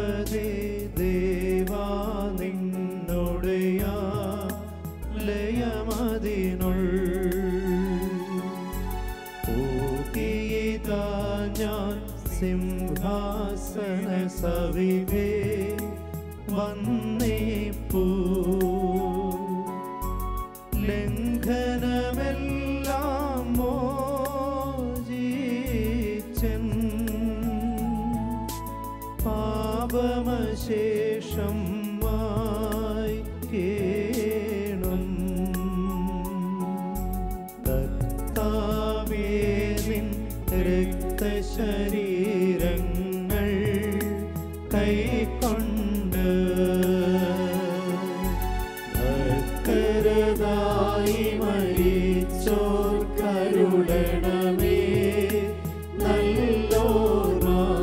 ദൈവമേ ദേവാ നിന്നോടയ ലയമതിനുൾ പൂക്കിയിതാ ഞാൻ സിംഹാസന സവിധേ വന്നേപ്പൂ ലംഘനമെല്ലാം മോചിച്ചൻ പാപമശേഷം മായ്ക്കേണം കർത്താവേ നിൻ രക്തശരീരങ്ങൾ കൈക്കൊണ്ട് ഭക്തരതായി മരിച്ചോർ കരുടണമേ നല്ലോർമ്മ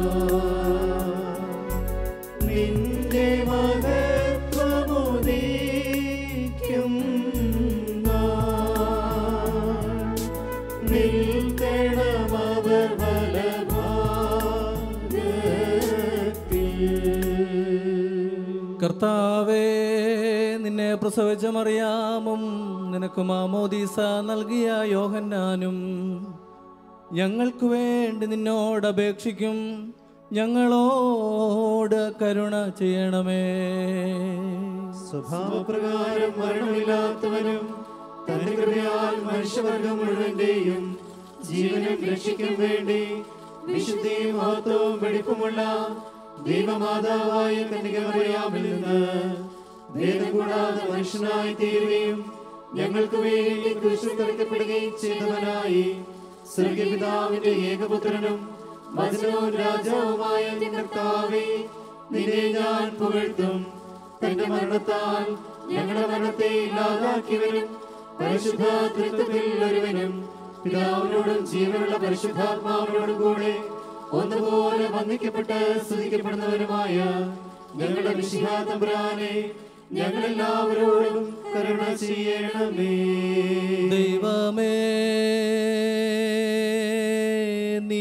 നിന്റെ മഹത്വമുദീക്കും നിൽക്കണമവർ വലഭാഗത്തിൽ കർത്താവേ നിന്നെ പ്രസവിച്ച മറിയാമും നിനക്ക് മാമോദീസ നൽകിയ യോഹന്നാനും ഞങ്ങൾക്ക് വേണ്ടി നിന്നോട് അപേക്ഷിക്കും ഞങ്ങളോട് കരുണ ചെയ്യണമേ സ്വഭാവപ്രകാരം മരണമില്ലാത്തവനും തന്റെ കൃപയാൽ മനുഷ്യവർഗം മുഴുവന്റെയും ജീവനും രക്ഷിക്കും വേണ്ടി വിശുദ്ധിയും മഹത്വവും വെടിപ്പുമുള്ള ദൈവമാതാവായ കന്യകമറിയാമിൽ നിന്ന് ഭേദം കൂടാതെ മനുഷ്യനായി തീരുകയും ഞങ്ങൾക്ക് വേണ്ടി കുരിശിൽ തറയ്ക്കപ്പെടുകയും ചെയ്തവനായി സ്വർഗപിതാവിന്റെ ഏകപുത്രനും വചനവും രാജാവുമായ കർത്താവേ നിന്നെ ഞാൻ പുകഴ്ത്തും തന്റെ മരണത്താൽ ഞങ്ങളുടെ മരണത്തെ ഇല്ലാതാക്കിയവനും പരിശുദ്ധ തൃത്വത്തിൽ ഒരുവനും പിതാവിനോടും ജീവനുള്ള പരിശുദ്ധാത്മാവിനോടും കൂടെ ഒന്നുപോലെ വന്ദിക്കപ്പെട്ട് സ്തുതിക്കപ്പെടുന്നവരുമായ ഞങ്ങളുടെ വിശിഹാതമ്പുരാനെ ഞങ്ങളെല്ലാവരോടും കരുണ ചെയ്യണമേ ദൈവമേ നീ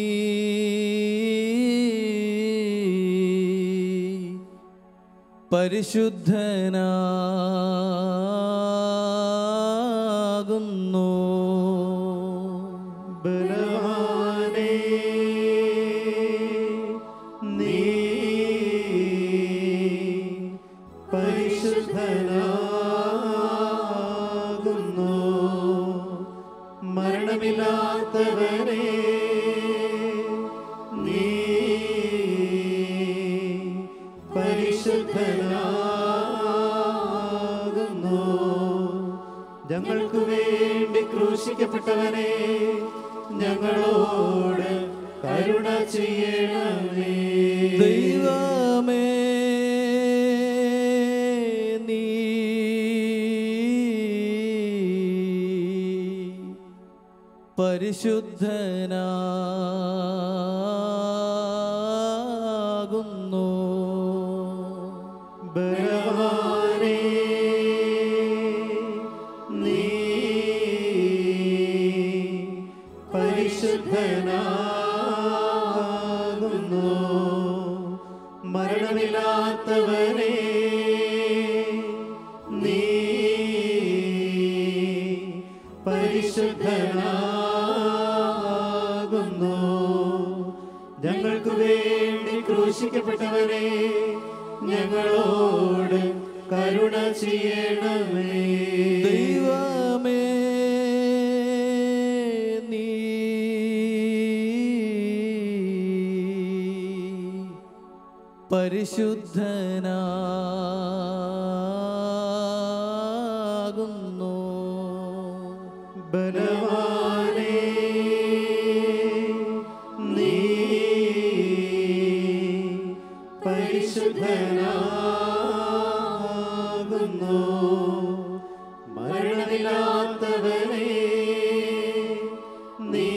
പരിശുദ്ധനാകുന്നു ബലവാനേ നീ പരിശുദ്ധനാകുന്നു മരണമില്ലാത്തവനെ നീ പരിശുദ്ധനാകുന്നു ഞങ്ങൾക്ക് വേണ്ടി ക്രൂശിക്കപ്പെട്ടവനെ ഞങ്ങളോട് കരുണ ചെയ്യണമേ ദൈവമേ നീ പരിശുദ്ധനാകുന്നു ബലവാനേ നീ പരിശുദ്ധനാകുന്നു മരണമില്ലാത്തവനെ നീ പരിശുദ്ധനാകുന്നു ഞങ്ങൾക്ക് വേണ്ടി ക്രൂശിക്കപ്പെട്ടവനെ ഞങ്ങളോട് കരുണ ചെയ്യണമേ ദൈവമേ നീ പരിശുദ്ധനാകുന്നു ബലവാനേ നീ പരിശുദ്ധനാകുന്നു മരണമില്ലാത്തവനെ നീ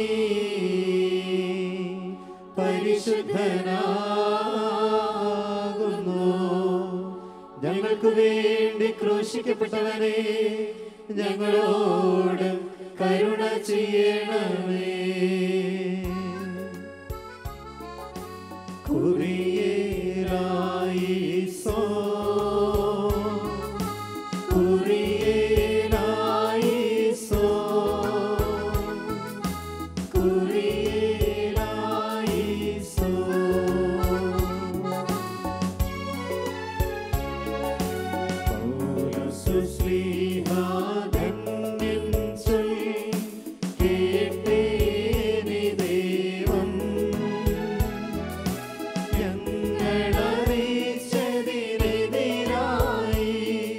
പരിശുദ്ധനാകുന്നു ഞങ്ങൾക്ക് വേണ്ടി ക്രൂശിക്കപ്പെട്ടവനെ ഞങ്ങളോട് കരുണ ചെയ്യണമേ കുറിയേലാ സുശ്ലീഹാധന്യൻ ചൊൽ കേട്ടേനി ദൈവം ഞങ്ങളറിയിച്ചതിനെതിരായി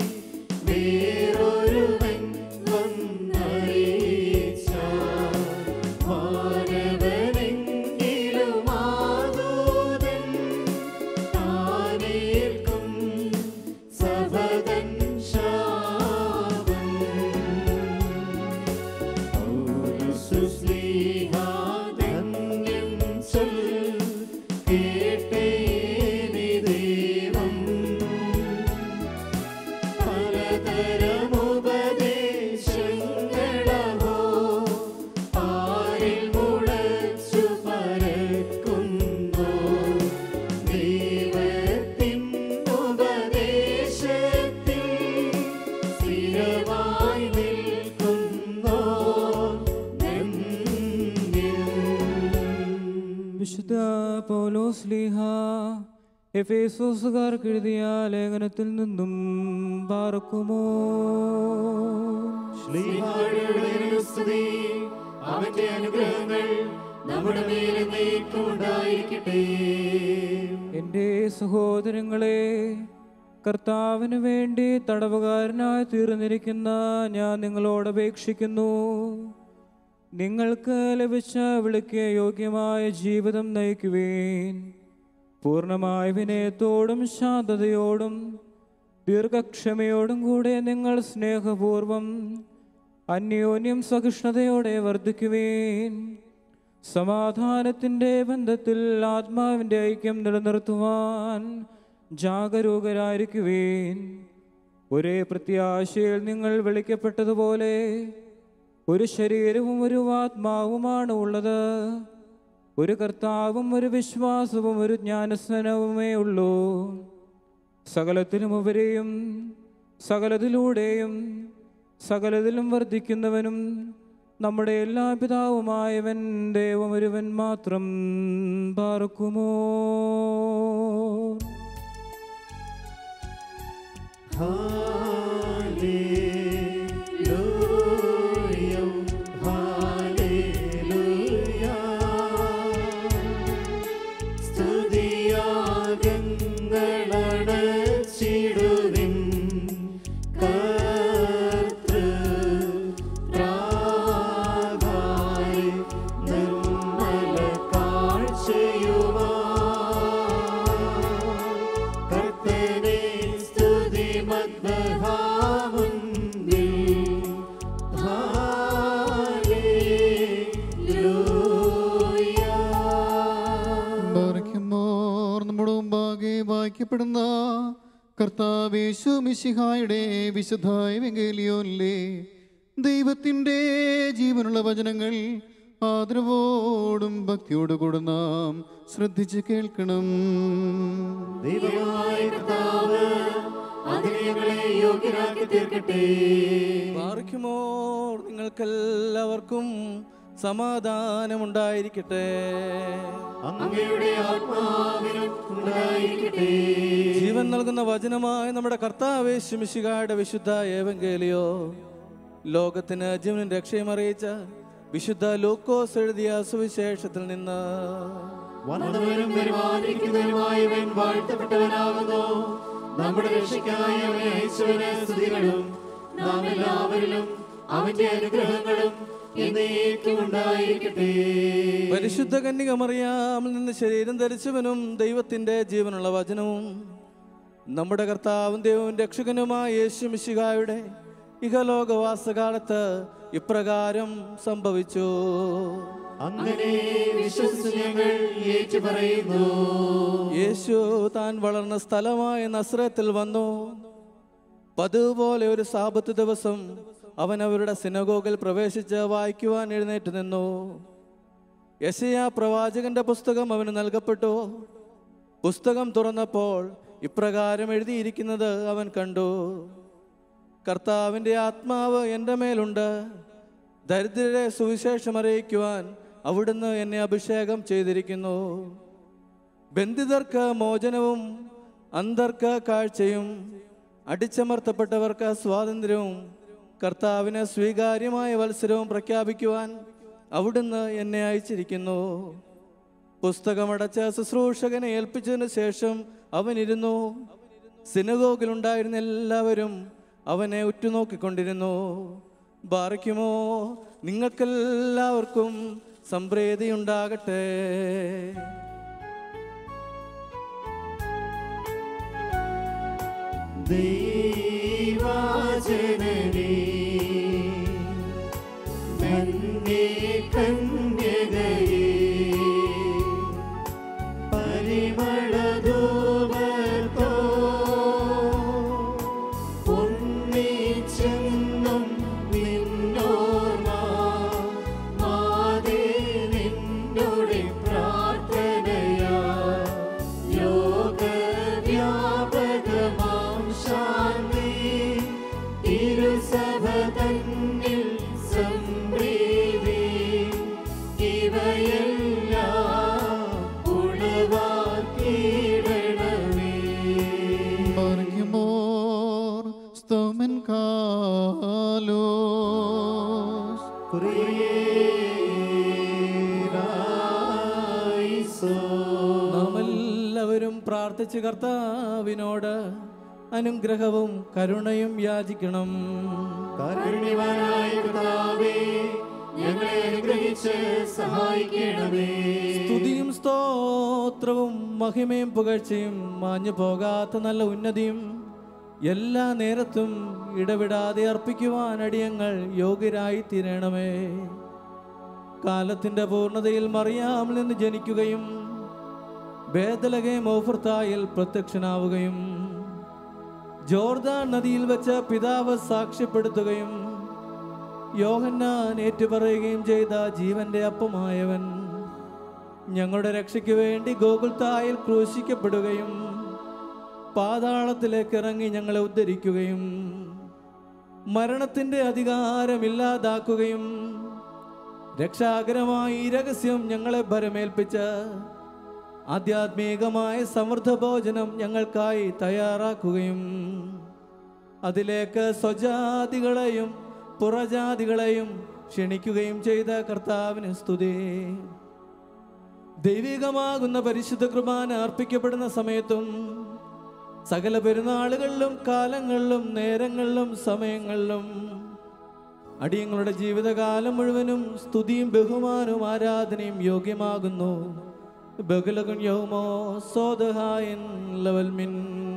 വേറൊരുവൻ വന്നറിയിച്ച മാനവനെങ്കിലും ആദൂതൻ താനേൽക്കും സഭതൻ ശാപം പൗരസുസ്ലീഹാധന്യം ചൊൽ കേട്ടേനി ദൈവം പലതരമുപദേശങ്ങളഹോ ആരിൽ മുളച്ചു പരക്കുന്നോ ദൈവത്തിൻ ഉപദേശത്തിൽ സ്ഥിരമായി നിൽക്കുന്നോ ധന്യൻ. വിശുദ്ധ പൗലോസ് ലീഹ എഫേസോസുകാർക്ക് എഴുതിയ ലേഖനത്തിൽ നിന്നും പാർക്കുമോ ശ്ലീഹായുടെ സ്തുതി അവന്റെ അനുഗ്രഹങ്ങൾ നമ്മുടെ മേലെ നീക്കുണ്ടായിരിക്കട്ടെ എൻ്റെ സഹോദരങ്ങളെ കർത്താവിന് വേണ്ടി തടവുകാരനായി തീർന്നിരിക്കുന്ന ഞാൻ നിങ്ങളോട് അപേക്ഷിക്കുന്നു നിങ്ങൾക്ക് ലഭിച്ച വിളിക്ക് യോഗ്യമായ ജീവിതം നയിക്കുവേൻ പൂർണ്ണമായ വിനയത്തോടും ശാന്തതയോടും ദീർഘക്ഷമയോടും കൂടെ നിങ്ങൾ സ്നേഹപൂർവം അന്യോന്യം സഹിഷ്ണുതയോടെ വർദ്ധിക്കുവേൻ സമാധാനത്തിൻ്റെ ബന്ധത്തിൽ ആത്മാവിൻ്റെ ഐക്യം നിലനിർത്തുവാൻ ജാഗരൂകരായിരിക്കുവേൻ ഒരേ പ്രത്യാശയിൽ നിങ്ങൾ വിളിക്കപ്പെട്ടതുപോലെ ഒരു ശരീരവും ഒരു ആത്മാവുമാണ് ഉള്ളത് ഒരു കർത്താവും ഒരു വിശ്വാസവും ഒരു ജ്ഞാനസ്നനവുമേ ഉള്ളൂ സകലത്തിലുമുപരിയും സകലത്തിലൂടെയും സകലത്തിലും വർദ്ധിക്കുന്നവനും നമ്മുടെ എല്ലാ പിതാവുമായവൻ ദൈവം ഒരുവൻ മാത്രം പാർക്കുമോ ഹല്ലേലൂയ ഹല്ലേലൂയ സ്തുതിയാഗങ്ങളടച്ചിടുവിൻ കർത്തൃ പ്രാകാരെ നിർമ്മല കാഴ്ചയുമാ കർത്തനെ സ്തുതി മദ്ബഹാമുന്തിൽ ഹാലേലൂയ ബാറയ്ക്കുമോർ നമ്മുടെ മുമ്പാകെ വായിക്കപ്പെടുന്ന കർത്താവേശു മിശിഹായുടെ വിശുദ്ധായ വെങ്കേലിയോനിലെ ദൈവത്തിൻ്റെ ജീവനുള്ള വചനങ്ങൾ ആദരവോടും ഭക്തിയോടുകൂടെ നാം ശ്രദ്ധിച്ച് കേൾക്കണം ദൈവമായ കർത്താവ് അതിനെ ഞങ്ങളെ യോഗ്യരാക്കി തീർക്കട്ടെ പാർക്കുമോർ നിങ്ങൾക്കെല്ലാവർക്കും സമാധാനമുണ്ടായിരിക്കട്ടെ അങ്ങയുടെ ആത്മാവിനും ഉണ്ടായിരിക്കട്ടെ ജീവൻ നൽകുന്ന വചനമായ നമ്മുടെ കർത്താവേശു മിശികായുടെ വിശുദ്ധ ഏവങ്കേലിയോ ലോകത്തിന് ജീവനും രക്ഷയും അറിയിച്ച വിശുദ്ധ ലൂക്കോസ് എഴുതിയ സുവിശേഷത്തിൽ നിന്ന് വന്നവനും വരുവാനിരിക്കുന്നവനുമായവൻ വാഴ്ത്തപ്പെട്ടവനാകുന്നു നമ്മുടെ രക്ഷയ്ക്കായി അവനെ അയച്ചവന് സ്തുതികളും നാം എല്ലാവരിലും അവന്റെ അനുഗ്രഹങ്ങളും എന്നേക്കും ഉണ്ടായിരിക്കട്ടെ പരിശുദ്ധ കന്യക മറിയാമിൽ നിന്ന് ശരീരം ധരിച്ചവനും ദൈവത്തിന്റെ ജീവനുള്ള വചനവും നമ്മുടെ കർത്താവും ദൈവവും രക്ഷകനുമായ യേശു മിശിഹായുടെ ഇഹലോകവാസകാലത്ത് ഇപ്രകാരം സംഭവിച്ചു അങ്ങനെ വിശ്വസിച്ച് ഞങ്ങൾ ഏറ്റു പറയുന്നു യേശു താൻ വളർന്ന സ്ഥലമായ നസ്രത്തിൽ വന്നു പതിവ് പോലെ ഒരു സാപത്ത് ദിവസം അവൻ അവരുടെ സിനഗോഗിൽ പ്രവേശിച്ച് വായിക്കുവാൻ എഴുന്നേറ്റ് നിന്നു യശയാ പ്രവാചകന്റെ പുസ്തകം അവന് നൽകപ്പെട്ടു പുസ്തകം തുറന്നപ്പോൾ ഇപ്രകാരം എഴുതിയിരിക്കുന്നത് അവൻ കണ്ടു കർത്താവിൻ്റെ ആത്മാവ് എൻ്റെ മേലുണ്ട് ദരിദ്രരെ സുവിശേഷം അറിയിക്കുവാൻ അവിടുന്ന് എന്നെ അഭിഷേകം ചെയ്തിരിക്കുന്നു ബന്ധിതർക്ക് മോചനവും അന്ധർക്ക് കാഴ്ചയും അടിച്ചമർത്തപ്പെട്ടവർക്ക് സ്വാതന്ത്ര്യവും കർത്താവിന് സ്വീകാര്യമായ വത്സരവും പ്രഖ്യാപിക്കുവാൻ അവിടുന്ന് എന്നെ അയച്ചിരിക്കുന്നു പുസ്തകമടച്ച ശുശ്രൂഷകനെ ഏൽപ്പിച്ചതിന് ശേഷം അവനിരുന്നു സിനഗോഗിലുണ്ടായിരുന്ന എല്ലാവരും അവനെ ഉറ്റുനോക്കിക്കൊണ്ടിരുന്നു ബാറയ്ക്കുമോ നിങ്ങൾക്കെല്ലാവർക്കും സംപ്രീതിയുണ്ടാകട്ടെ ദൈവാജനനേ നന്നേ കന്യകയേ പരിമളധൂപത്തോ ഒന്നിച്ചെന്നും നിന്നോർമ്മ മാതേ നിന്നോടെ പ്രാർത്ഥനയാ ലോകവ്യാപകമാം ശാന്തി തിരുസഭ തന്നിൽ സംപ്രീതി ഇവയെല്ലാം ഉളവാക്കിയിടണമേ Bargimor stomen kalos നാം എല്ലാവരും പ്രാർത്ഥിച്ച് കർത്താവിനോട് അനുഗ്രഹവും കരുണയും യാചിക്കണം കാരുണ്യവാനായ കർത്താവേ ഞങ്ങളെ അനുഗ്രഹിച്ച് സഹായിക്കണമേ സ്തുതിയും സ്തോത്രവും മഹിമയും പുകഴ്ചയും മാഞ്ഞു പോകാത്ത നല്ല ഉന്നതിയും എല്ലാ നേരത്തും ഇടവിടാതെ അർപ്പിക്കുവാൻ അടിയങ്ങൾ യോഗ്യരായി തീരണമേ കാലത്തിന്റെ പൂർണ്ണതയിൽ മറിയാമിൽ നിന്ന് ജനിക്കുകയും ബേദലകെ മോഫർത്തായിൽ പ്രത്യക്ഷനാവുകയും ജോർദാൻ നദിയിൽ വെച്ച് പിതാവ് സാക്ഷ്യപ്പെടുത്തുകയും യോഹന്നാൻ ഏറ്റുപറയുകയും ചെയ്ത ജീവന്റെ അപ്പമായവൻ ഞങ്ങളുടെ രക്ഷയ്ക്ക് വേണ്ടി ഗോകുൽത്തായിൽ ക്രൂശിക്കപ്പെടുകയും പാതാളത്തിലേക്ക് ഇറങ്ങി ഞങ്ങളെ ഉദ്ധരിക്കുകയും മരണത്തിന്റെ അധികാരമില്ലാതാക്കുകയും രക്ഷാകരമായ ഈ രഹസ്യം ഞങ്ങളെ ഭരമേൽപ്പിച്ച് ആധ്യാത്മികമായ സമൃദ്ധ ഭോജനം ഞങ്ങൾക്കായി തയ്യാറാക്കുകയും അതിലേക്ക് സ്വജാതികളെയും പുറജാതികളെയും ക്ഷണിക്കുകയും ചെയ്ത കർത്താവിന് സ്തുതി ദൈവികമാകുന്ന പരിശുദ്ധ കുർബാന അർപ്പിക്കപ്പെടുന്ന സമയത്തും സകല പെരുന്നാളുകളിലും കാലങ്ങളിലും നേരങ്ങളിലും സമയങ്ങളിലും അടിയങ്ങളുടെ ജീവിതകാലം മുഴുവനും സ്തുതിയും ബഹുമാനവും ആരാധനയും യോഗ്യമാകുന്നു ബഹുലകുൻ യൗമോ സോദഹായൻ ലവൽ മിൻ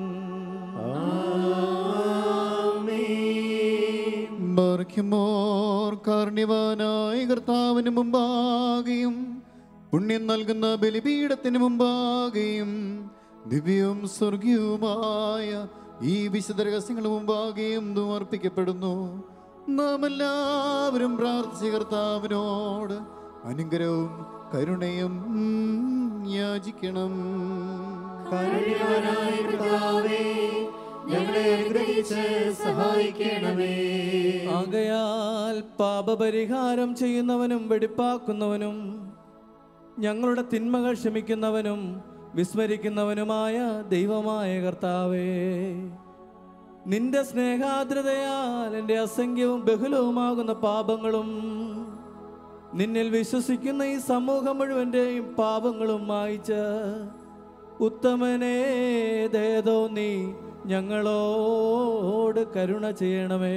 ബർഖിമോർ കാർണിവാനായ കർത്താവിന് മുമ്പാകെയും പുണ്യം നൽകുന്ന ബലിപീഠത്തിന് മുമ്പാകെയും ദിവ്യവും സ്വർഗീയവുമായ ഈ വിശുദ്ധ രഹസ്യങ്ങൾ മുമ്പാകെയും ഇതും അർപ്പിക്കപ്പെടുന്നു നാം എല്ലാവരും പ്രാർത്ഥിച്ച കർത്താവിനോട് അനുഗ്രഹവും കരുണയും യാചിക്കണം കാരുണ്യവാനായ കർത്താവേ ഞങ്ങളെ അനുഗ്രഹിച്ച് സഹായിക്കണമേ ആകയാൽ പാപപരിഹാരം ചെയ്യുന്നവനും വെടിപ്പാക്കുന്നവനും ഞങ്ങളുടെ തിന്മകൾ ക്ഷമിക്കുന്നവനും വിസ്മരിക്കുന്നവനുമായ ദൈവമായ കർത്താവേ നിന്റെ സ്നേഹാദ്രതയാൽ എൻ്റെ അസംഖ്യവും ബഹുലവുമാകുന്ന പാപങ്ങളും നിന്നിൽ വിശ്വസിക്കുന്ന ഈ സമൂഹം മുഴുവൻ്റെയും പാപങ്ങളും മായിച്ച് ഉത്തമനേ ദയതോ നീ ഞങ്ങളോട് കരുണ ചെയ്യണമേ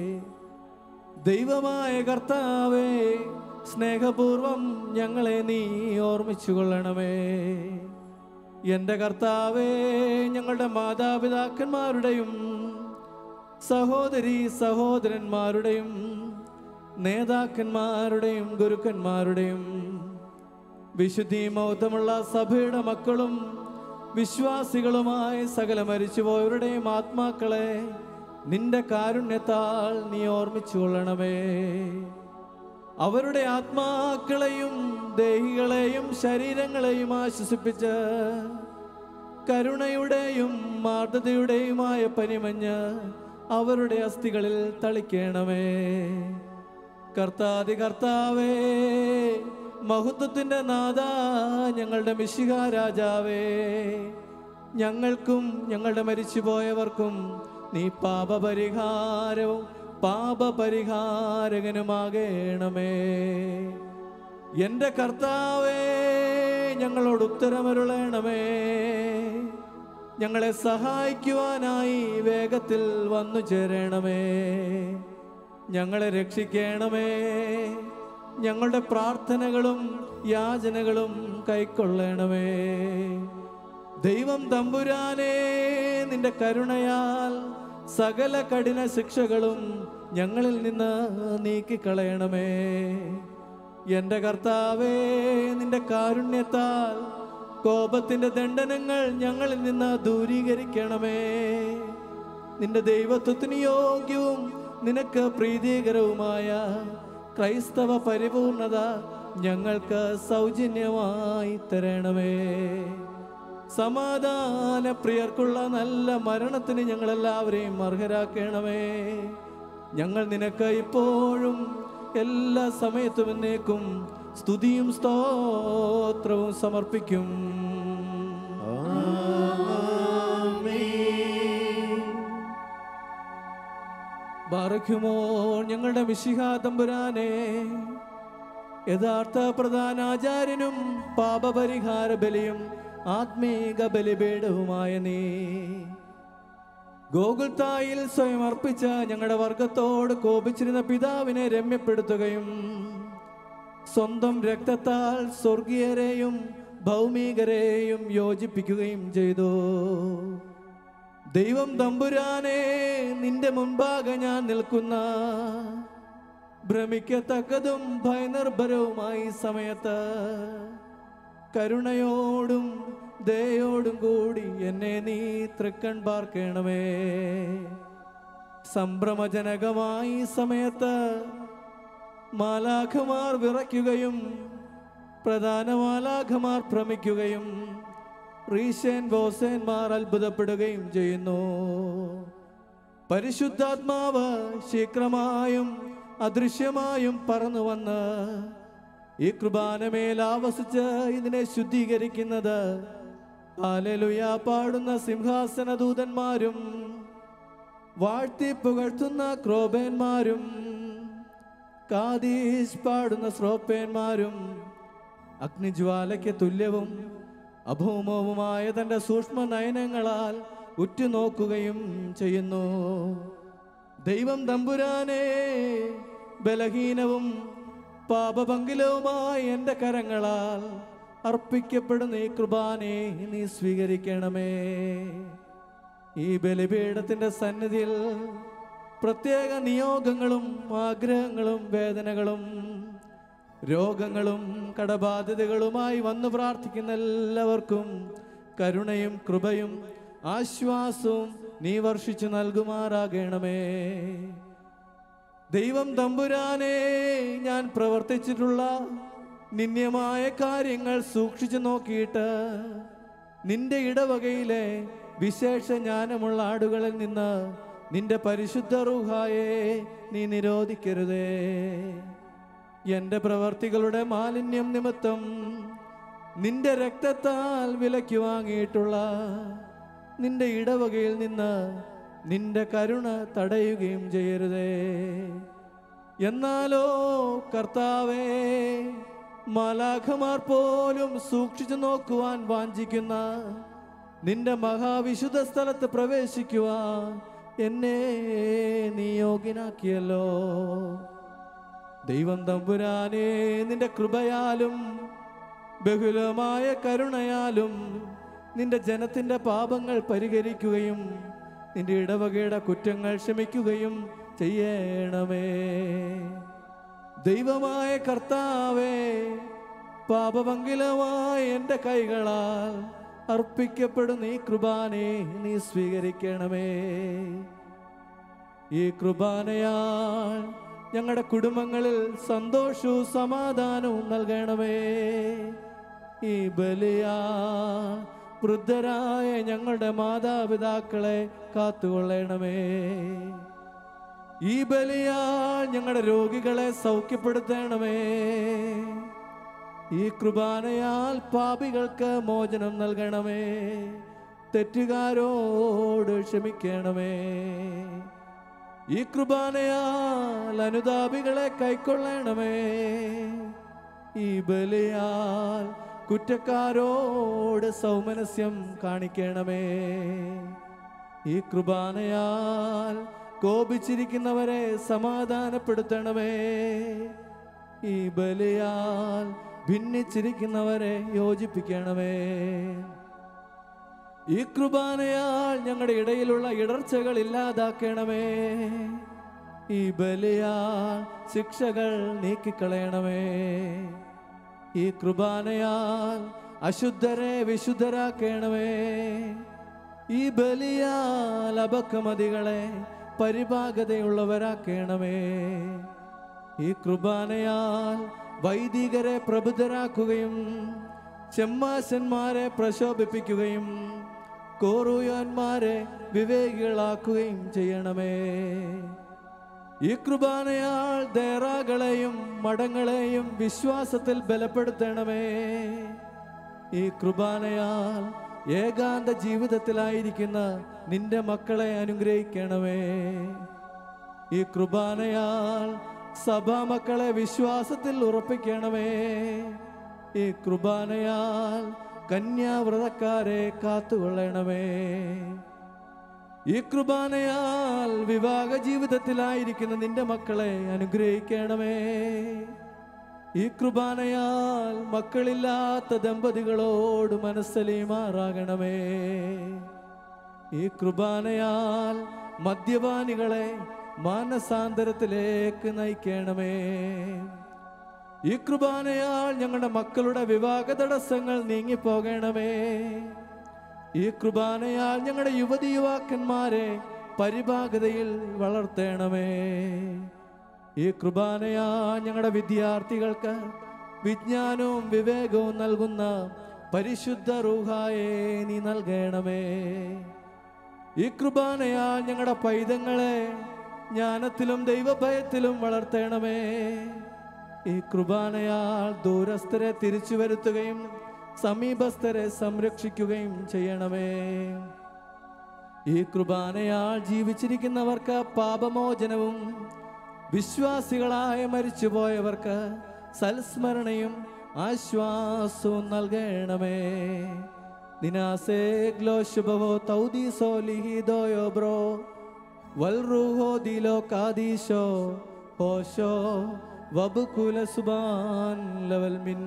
ദൈവമായ കർത്താവേ സ്നേഹപൂർവം ഞങ്ങളെ നീ ഓർമ്മിച്ചു കൊള്ളണമേ എൻ്റെ കർത്താവേ ഞങ്ങളുടെ മാതാപിതാക്കന്മാരുടെയും സഹോദരി സഹോദരന്മാരുടെയും നേതാക്കന്മാരുടെയും ഗുരുക്കന്മാരുടെയും വിശുദ്ധി മൗതമുള്ള സഭയുടെ മക്കളും വിശ്വാസികളുമായ സകല മരിച്ചുപോയവരുടെയും ആത്മാക്കളെ നിന്റെ കാരുണ്യത്താൽ നീ ഓർമ്മിച്ചു കൊള്ളണമേ അവരുടെ ആത്മാക്കളെയും ദേഹികളെയും ശരീരങ്ങളെയും ആശ്വസിപ്പിച്ച് കരുണയുടെയും മാർദ്ദതയുടെയുമായ പനിമഞ്ഞ് അവരുടെ അസ്ഥികളിൽ തളിക്കണമേ കർത്താതി കർത്താവേ മഹത്വത്തിന്റെ നാഥ ഞങ്ങളുടെ മിശിഹ രാജാവേ ഞങ്ങൾക്കും ഞങ്ങളുടെ മരിച്ചുപോയവർക്കും നീ പാപപരിഹാരവും പാപപരിഹാരകനുമാകേണമേ എൻ്റെ കർത്താവേ ഞങ്ങളോട് ഉത്തരമരുളണമേ ഞങ്ങളെ സഹായിക്കുവാനായി വേഗത്തിൽ വന്നു ചേരണമേ ഞങ്ങളെ രക്ഷിക്കണമേ ഞങ്ങളുടെ പ്രാർത്ഥനകളും യാചനകളും കൈക്കൊള്ളണമേ ദൈവം തമ്പുരാനേ നിന്റെ കരുണയാൽ സകല കഠിന ശിക്ഷകളും ഞങ്ങളിൽ നിന്ന് നീക്കിക്കളയണമേ എൻ്റെ കർത്താവേ നിന്റെ കാരുണ്യത്താൽ കോപത്തിന്റെ ദണ്ഡനങ്ങൾ ഞങ്ങളിൽ നിന്ന് ദൂരീകരിക്കണമേ നിന്റെ ദൈവത്വത്തിന് യോഗ്യവും നിനക്ക് പ്രീതികരവുമായ ക്രൈസ്തവ പരിപൂർണത ഞങ്ങൾക്ക് സൗജന്യമായി തരണമേ സമാധാന പ്രിയർക്കുള്ള നല്ല മരണത്തിന് ഞങ്ങളെല്ലാവരെയും അർഹരാക്കണമേ ഞങ്ങൾ നിനക്ക് ഇപ്പോഴും എല്ലാ സമയത്തും എന്നേക്കും സ്തുതിയും സ്തോത്രവും സമർപ്പിക്കും ബാറയ്ക്കുമോ ഞങ്ങളുടെ മിശിഹ തമ്പുരാനെ യഥാർത്ഥ പ്രധാനാചാര്യനും പാപപരിഹാര ബലിയും ആത്മീക ബലിപീഠവുമായ നീ ഗോകുൽത്തായിൽ സ്വയം അർപ്പിച്ച ഞങ്ങളുടെ വർഗത്തോട് കോപിച്ചിരുന്ന പിതാവിനെ രമ്യപ്പെടുത്തുകയും സ്വന്തം രക്തത്താൽ സ്വർഗീയരെയും ഭൗമികരെയും യോജിപ്പിക്കുകയും ചെയ്തു ദൈവം തമ്പുരാനെ നിന്റെ മുൻപാകെ ഞാൻ നിൽക്കുന്ന ഭ്രമിക്കത്തക്കതും ഭയനിർഭരവുമായി ഈ സമയത്ത് കരുണയോടും ദയോടും കൂടി എന്നെ നീ തൃക്കൺ പാർക്കണമേ സംഭ്രമജനകമായി ഈ സമയത്ത് മാലാഖമാർ വിറയ്ക്കുകയും പ്രധാന മാലാഖമാർ ഭ്രമിക്കുകയും റീശേൻ ബോസേന്മാർ അത്ഭുതപ്പെടുകയും ചെയ്യുന്നു പരിശുദ്ധാത്മാവ് ശീഘ്രമായും അദൃശ്യമായും പറന്നു വന്ന് ഈ കൃപാനമേൽ ആവസിച്ച് ഇതിനെ ശുദ്ധീകരിക്കുന്നത് ഹാലലുയ പാടുന്ന സിംഹാസന ദൂതന്മാരും വാഴ്ത്തി പുകഴ്ത്തുന്ന ക്രോബേന്മാരും കാതീശ് പാടുന്ന ശ്രോപ്പേന്മാരും അഗ്നിജ്വാലയ്ക്ക് തുല്യവും അഭൗമവുമായ തന്റെ സൂക്ഷ്മ നയനങ്ങളാൽ ഉറ്റുനോക്കുകയും ചെയ്യുന്നു ദൈവം തമ്പുരാനെ ബലഹീനവും പാപപങ്കിലവുമായ എൻ്റെ കരങ്ങളാൽ അർപ്പിക്കപ്പെടുന്ന ഈ കൃപാനെ നീ സ്വീകരിക്കണമേ ഈ ബലിപീഠത്തിന്റെ സന്നിധിയിൽ പ്രത്യേക നിയോഗങ്ങളും ആഗ്രഹങ്ങളും വേദനകളും രോഗങ്ങളും കടബാധ്യതകളുമായി വന്നു പ്രാർത്ഥിക്കുന്ന എല്ലാവർക്കും കരുണയും കൃപയും ആശ്വാസവും നീ വർഷിച്ചു നൽകുമാറാകണമേ ദൈവം തമ്പുരാനെ ഞാൻ പ്രവർത്തിച്ചിട്ടുള്ള നിന്യമായ കാര്യങ്ങൾ സൂക്ഷിച്ചു നോക്കിയിട്ട് നിന്റെ ഇടവകയിലെ വിശേഷ ജ്ഞാനമുള്ള ആടുകളിൽ നിന്ന് നിന്റെ പരിശുദ്ധ റൂഹായെ നീ നിരോധിക്കരുതേ എന്റെ പ്രവർത്തികളുടെ മാലിന്യം നിമിത്തം നിന്റെ രക്തത്താൽ വിലയ്ക്ക് വാങ്ങിയിട്ടുള്ള നിന്റെ ഇടവകയിൽ നിന്ന് നിന്റെ കരുണ തടയുകയും ചെയ്യരുതേ എന്നാലോ കർത്താവേ മാലാഖമാർ പോലും സൂക്ഷിച്ചു നോക്കുവാൻ വാഞ്ചിക്കുന്ന നിന്റെ മഹാവിശുദ്ധ സ്ഥലത്ത് പ്രവേശിക്കുവാൻ എന്നെ നീ യോഗ്യനാക്കിയല്ലോ ദൈവം തമ്പുരാനെ നിന്റെ കൃപയാലും ബഹുലമായ കരുണയാലും നിന്റെ ജനത്തിന്റെ പാപങ്ങൾ പരിഹരിക്കുകയും നിന്റെ ഇടവകയുടെ കുറ്റങ്ങൾ ക്ഷമിക്കുകയും ചെയ്യണമേ ദൈവമായ കർത്താവേ പാപപങ്കിലമായ എൻ്റെ കൈകളാൽ അർപ്പിക്കപ്പെടുന്ന ഈ കൃപാനെ നീ സ്വീകരിക്കണമേ ഈ കൃപാനയാൽ ഞങ്ങളുടെ കുടുംബങ്ങളിൽ സന്തോഷവും സമാധാനവും നൽകണമേ ഈ ബലിയാ വൃദ്ധരായ ഞങ്ങളുടെ മാതാപിതാക്കളെ കാത്തുകൊള്ളണമേ ഈ ബലിയാൽ ഞങ്ങളുടെ രോഗികളെ സൗഖ്യപ്പെടുത്തണമേ ഈ കൃപാനയാൽ പാപികൾക്ക് മോചനം നൽകണമേ തെറ്റുകാരോട് ക്ഷമിക്കണമേ ഈ കൃപാനയാൽ അനുതാപികളെ കൈക്കൊള്ളണമേ ഈ ബലിയാൽ കുറ്റക്കാരോട് സൗമനസ്യം കാണിക്കണമേ ഈ കൃപാനയാൽ കോപിച്ചിരിക്കുന്നവരെ സമാധാനപ്പെടുത്തണമേ ഈ ബലിയാൽ ഭിന്നിച്ചിരിക്കുന്നവരെ യോജിപ്പിക്കണമേ ഈ കൃപാനയാൽ ഞങ്ങളുടെ ഇടയിലുള്ള ഇടർച്ചകൾ ഇല്ലാതാക്കണമേ ഈ ബലിയാൽ ശിക്ഷകൾ നീക്കിക്കളയണമേ ഈ കൃപാനയാൽ അശുദ്ധരെ വിശുദ്ധരാക്കണമേ ഈ ബലിയാൽ അപക്കമതികളെ പരിപാകതയുള്ളവരാക്കണമേ ഈ കൃപാനയാൽ വൈദികരെ പ്രബുദ്ധരാക്കുകയും ചെമ്മാശന്മാരെ പ്രശോഭിപ്പിക്കുകയും കോറൂയാന്മാരെ വിവേകികളാക്കുകയും ചെയ്യണമേ ഈ കൃപാനയാൽ ദേറാകളെയും മഠങ്ങളെയും വിശ്വാസത്തിൽ ബലപ്പെടുത്തണമേ ഈ കൃപാനയാൽ ഏകാന്ത ജീവിതത്തിലായിരിക്കുന്ന നിന്റെ മക്കളെ അനുഗ്രഹിക്കണമേ ഈ കൃപാനയാൽ സഭാമക്കളെ വിശ്വാസത്തിൽ ഉറപ്പിക്കണമേ ഈ കൃപാനയാൽ കന്യാവ്രതക്കാരെ കാത്തുകൊള്ളണമേ ഈ കൃപാനയാൽ വിവാഹ ജീവിതത്തിലായിരിക്കുന്ന നിന്റെ മക്കളെ അനുഗ്രഹിക്കണമേ ഈ കൃപാനയാൽ മക്കളില്ലാത്ത ദമ്പതികളോട് മനസ്സലിമാറാകണമേ ഈ കൃപാനയാൽ മദ്യപാനികളെ മാനസാന്തരത്തിലേക്ക് നയിക്കണമേ ഈ കൃപാനയാൽ ഞങ്ങളുടെ മക്കളുടെ വിവാഹ തടസ്സങ്ങൾ നീങ്ങിപ്പോകണമേ ഈ കൃപാനയാൽ ഞങ്ങളുടെ യുവതി യുവാക്കന്മാരെ പരിഭാഗതയിൽ വളർത്തണമേ ഈ കൃപാനയാൽ ഞങ്ങളുടെ വിദ്യാർത്ഥികൾക്ക് വിജ്ഞാനവും വിവേകവും നൽകുന്ന പരിശുദ്ധ റൂഹായെ നീ നൽകണമേ ഈ കൃപാനയാൽ ഞങ്ങളുടെ പൈതങ്ങളെ ജ്ഞാനത്തിലും ദൈവഭയത്തിലും വളർത്തണമേ ഈ കൃപാനയാൽ ദൂരസ്ഥരെ തിരിച്ചു വരുത്തുകയും സമീപസ്ഥരെ സംരക്ഷിക്കുകയും ചെയ്യണമേ ഈ കൃപാനയാൽ ജീവിച്ചിരിക്കുന്നവർക്ക് പാപമോചനവും വിശ്വാസികളായ മരിച്ചുപോയവർക്ക് സൽസ്മരണയും ആശ്വാസവും നൽകണമേ നിനാസേ ഗ്ലോശുഭവോ തൗദീസോ ലിഹിദോയോ ബ്രോ വൽറുഹോ ദിലോ കാദീശോ ഹോശോ വബുകുല സുബാൻ ലവൽ മിൻ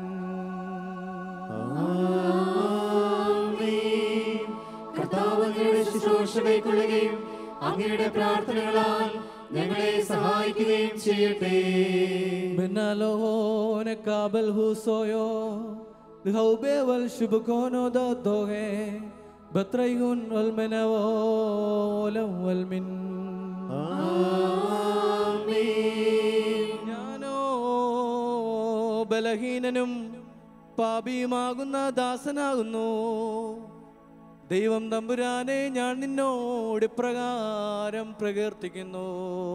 കർത്താവ് അങ്ങയുടെ ശുശ്രൂഷ കൈക്കൊള്ളുകയും അങ്ങയുടെ പ്രാർത്ഥനകളാൽ ഞങ്ങളെ സഹായിക്കുകയും ചെയ്യട്ടെ ബെന്നാലോനെ കാബൽ ഹൂസോയോ ഹൗബേ വൽ ശുഭകോനോ ദോഹേ ബത്രൈഗുൻ വൽ മെനവോലം വൽ മിൻ ഞാനോ ബലഹീനനും പാപിയുമാകുന്ന ദാസനാകുന്നു ദൈവം തമ്പുരാനെ ഞാൻ നിന്നോട് ഇപ്രകാരം പ്രകീർത്തിക്കുന്നു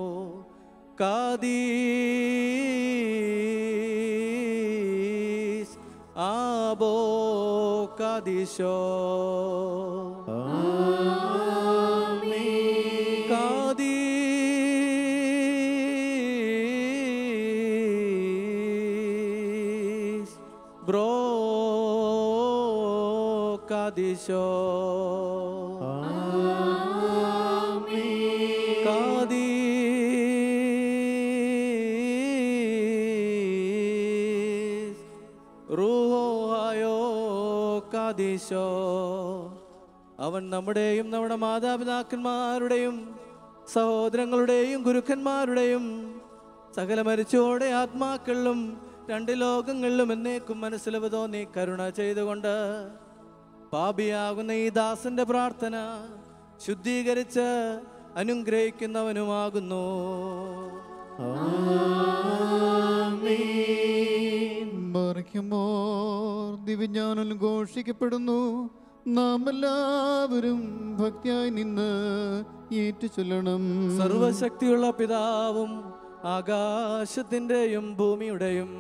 കാദീസ് ആബോ കാദീശോ കാദീസ് ബ്രോ കാദീശോ കാദീസ് റൂഹോയോ കാദീശോ അവൻ നമ്മുടെയും നമ്മുടെ മാതാപിതാക്കന്മാരുടെയും സഹോദരങ്ങളുടെയും ഗുരുക്കന്മാരുടെയും സകല മരിച്ചോടെ ആത്മാക്കളിലും രണ്ട് ലോകങ്ങളിലും എന്നേക്കും മനസ്സിലവ് തോന്നി കരുണ ചെയ്തുകൊണ്ട് പാപിയാകുന്ന ഈ ദാസന്റെ പ്രാർത്ഥന ശുദ്ധീകരിച്ച് അനുഗ്രഹിക്കുന്നവനുമാകുന്നു മറിക്കുമോർ ദിവ്യജ്ഞാനം ഘോഷിക്കപ്പെടുന്നു നാം എല്ലാവരും ഭക്തിയായി നിന്ന് ഏറ്റു ചൊല്ലണം സർവശക്തിയുള്ള പിതാവും ആകാശത്തിന്റെയും ഭൂമിയുടെയും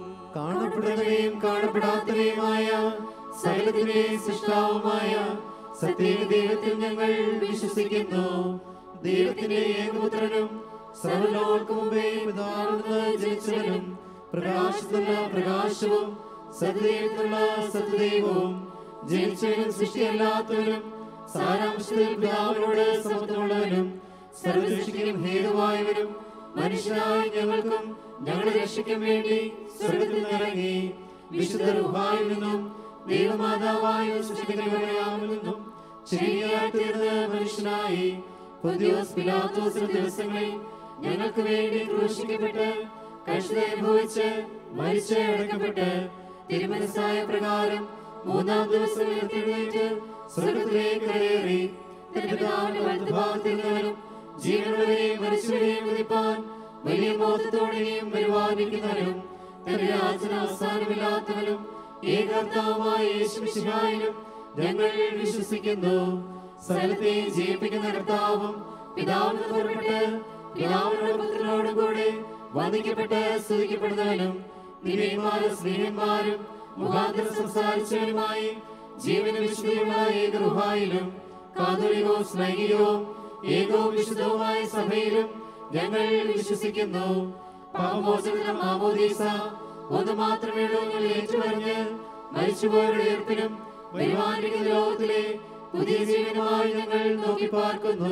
കാണപ്പെടുന്നവയും കാണപ്പെടാത്തവയുമായ സകലത്തിന്റെയും സൃഷ്ടാവുമായ സത്യേക ദൈവത്തിൽ ഞങ്ങൾ വിശ്വസിക്കുന്നു ദൈവത്തിന്റെ ഏകപുത്രനും സർവലോകർക്ക് മുമ്പേ പിതാവിൽ നിന്ന് ജനിച്ചവനും പ്രകാശത്തുള്ള പ്രകാശവും സത്യദൈവത്തിലുള്ള സത്യദൈവവും ജനിച്ചവനും സൃഷ്ടിയല്ലാത്തവനും സാരാംശത്തിൽ പിതാവിനോട് സമത്വമുള്ളവനും സർവരക്ഷയ്ക്കും ഹേതുവായവനും മനുഷ്യനായ ഞങ്ങൾക്കും ഞങ്ങളുടെ രക്ഷയ്ക്കും വേണ്ടി സ്വർഗത്തിൽ നിന്നിറങ്ങി വിശുദ്ധ റുഹായിൽ നിന്നും ദൈവമാതാവായ സൃഷ്ടിക്കുന്നവരാമിൽ നിന്നും ശരിയായി തീർന്ന മനുഷ്യനായി പൊന്തിയോസ് പിലാത്തോസിന്റെ ദിവസങ്ങളിൽ ഞങ്ങൾക്ക് വേണ്ടി ക്രൂശിക്കപ്പെട്ട് കഷ്ടത അനുഭവിച്ച് മരിച്ച് അടക്കപ്പെട്ട് തിരുമനസായ പ്രകാരം മൂന്നാം ദിവസം ഉയർത്തെഴുന്നേറ്റ് സ്വർഗത്തിലേക്ക് കയറി തന്റെ പിതാവിന്റെ വലതുഭാഗത്തിൽ നിന്നവനും ജീവനുള്ളവരെയും മരിച്ചവരെയും വിധിപ്പാൻ വലിയ മോഹത്തോടെയും പരിപാലിക്കുന്നവനും തന്റെ രാജന അവസാനമില്ലാത്തവനും ഏകർത്താവുമായ യേശുമിശിഹായിലും ഞങ്ങൾ വിശ്വസിക്കുന്നു സ്ഥലത്തെ ജയിപ്പിക്കുന്ന കർത്താവും പിതാവിന് പുറപ്പെട്ട് പിതാവിനോട് പുത്രനോടും കൂടെ വന്ദിക്കപ്പെട്ട് സ്തുതിക്കപ്പെടുന്നവനും ദിവ്യന്മാരും സ്നേഹന്മാരും മുഖാന്തരം സംസാരിച്ചവനുമായി ജീവന വിശുദ്ധിയുള്ള ഏകറുഹായിലും കാതോലികവും സ്നേഹികവും ഏകവും വിശുദ്ധവുമായ സഭയിലും ഞങ്ങൾ വിശ്വസിക്കുന്നു പാപമോചന മാമോദീസ ഒന്ന് മാത്രമേ ഉള്ളൂ ഞങ്ങൾ ഏറ്റുപറഞ്ഞ് മരിച്ചുപോയവരുടെ ഏർപ്പിനും വരുവാനിരിക്കുന്ന ലോകത്തിലെ പുതിയ ജീവനുമായി ഞങ്ങൾ നോക്കി പാർക്കുന്നു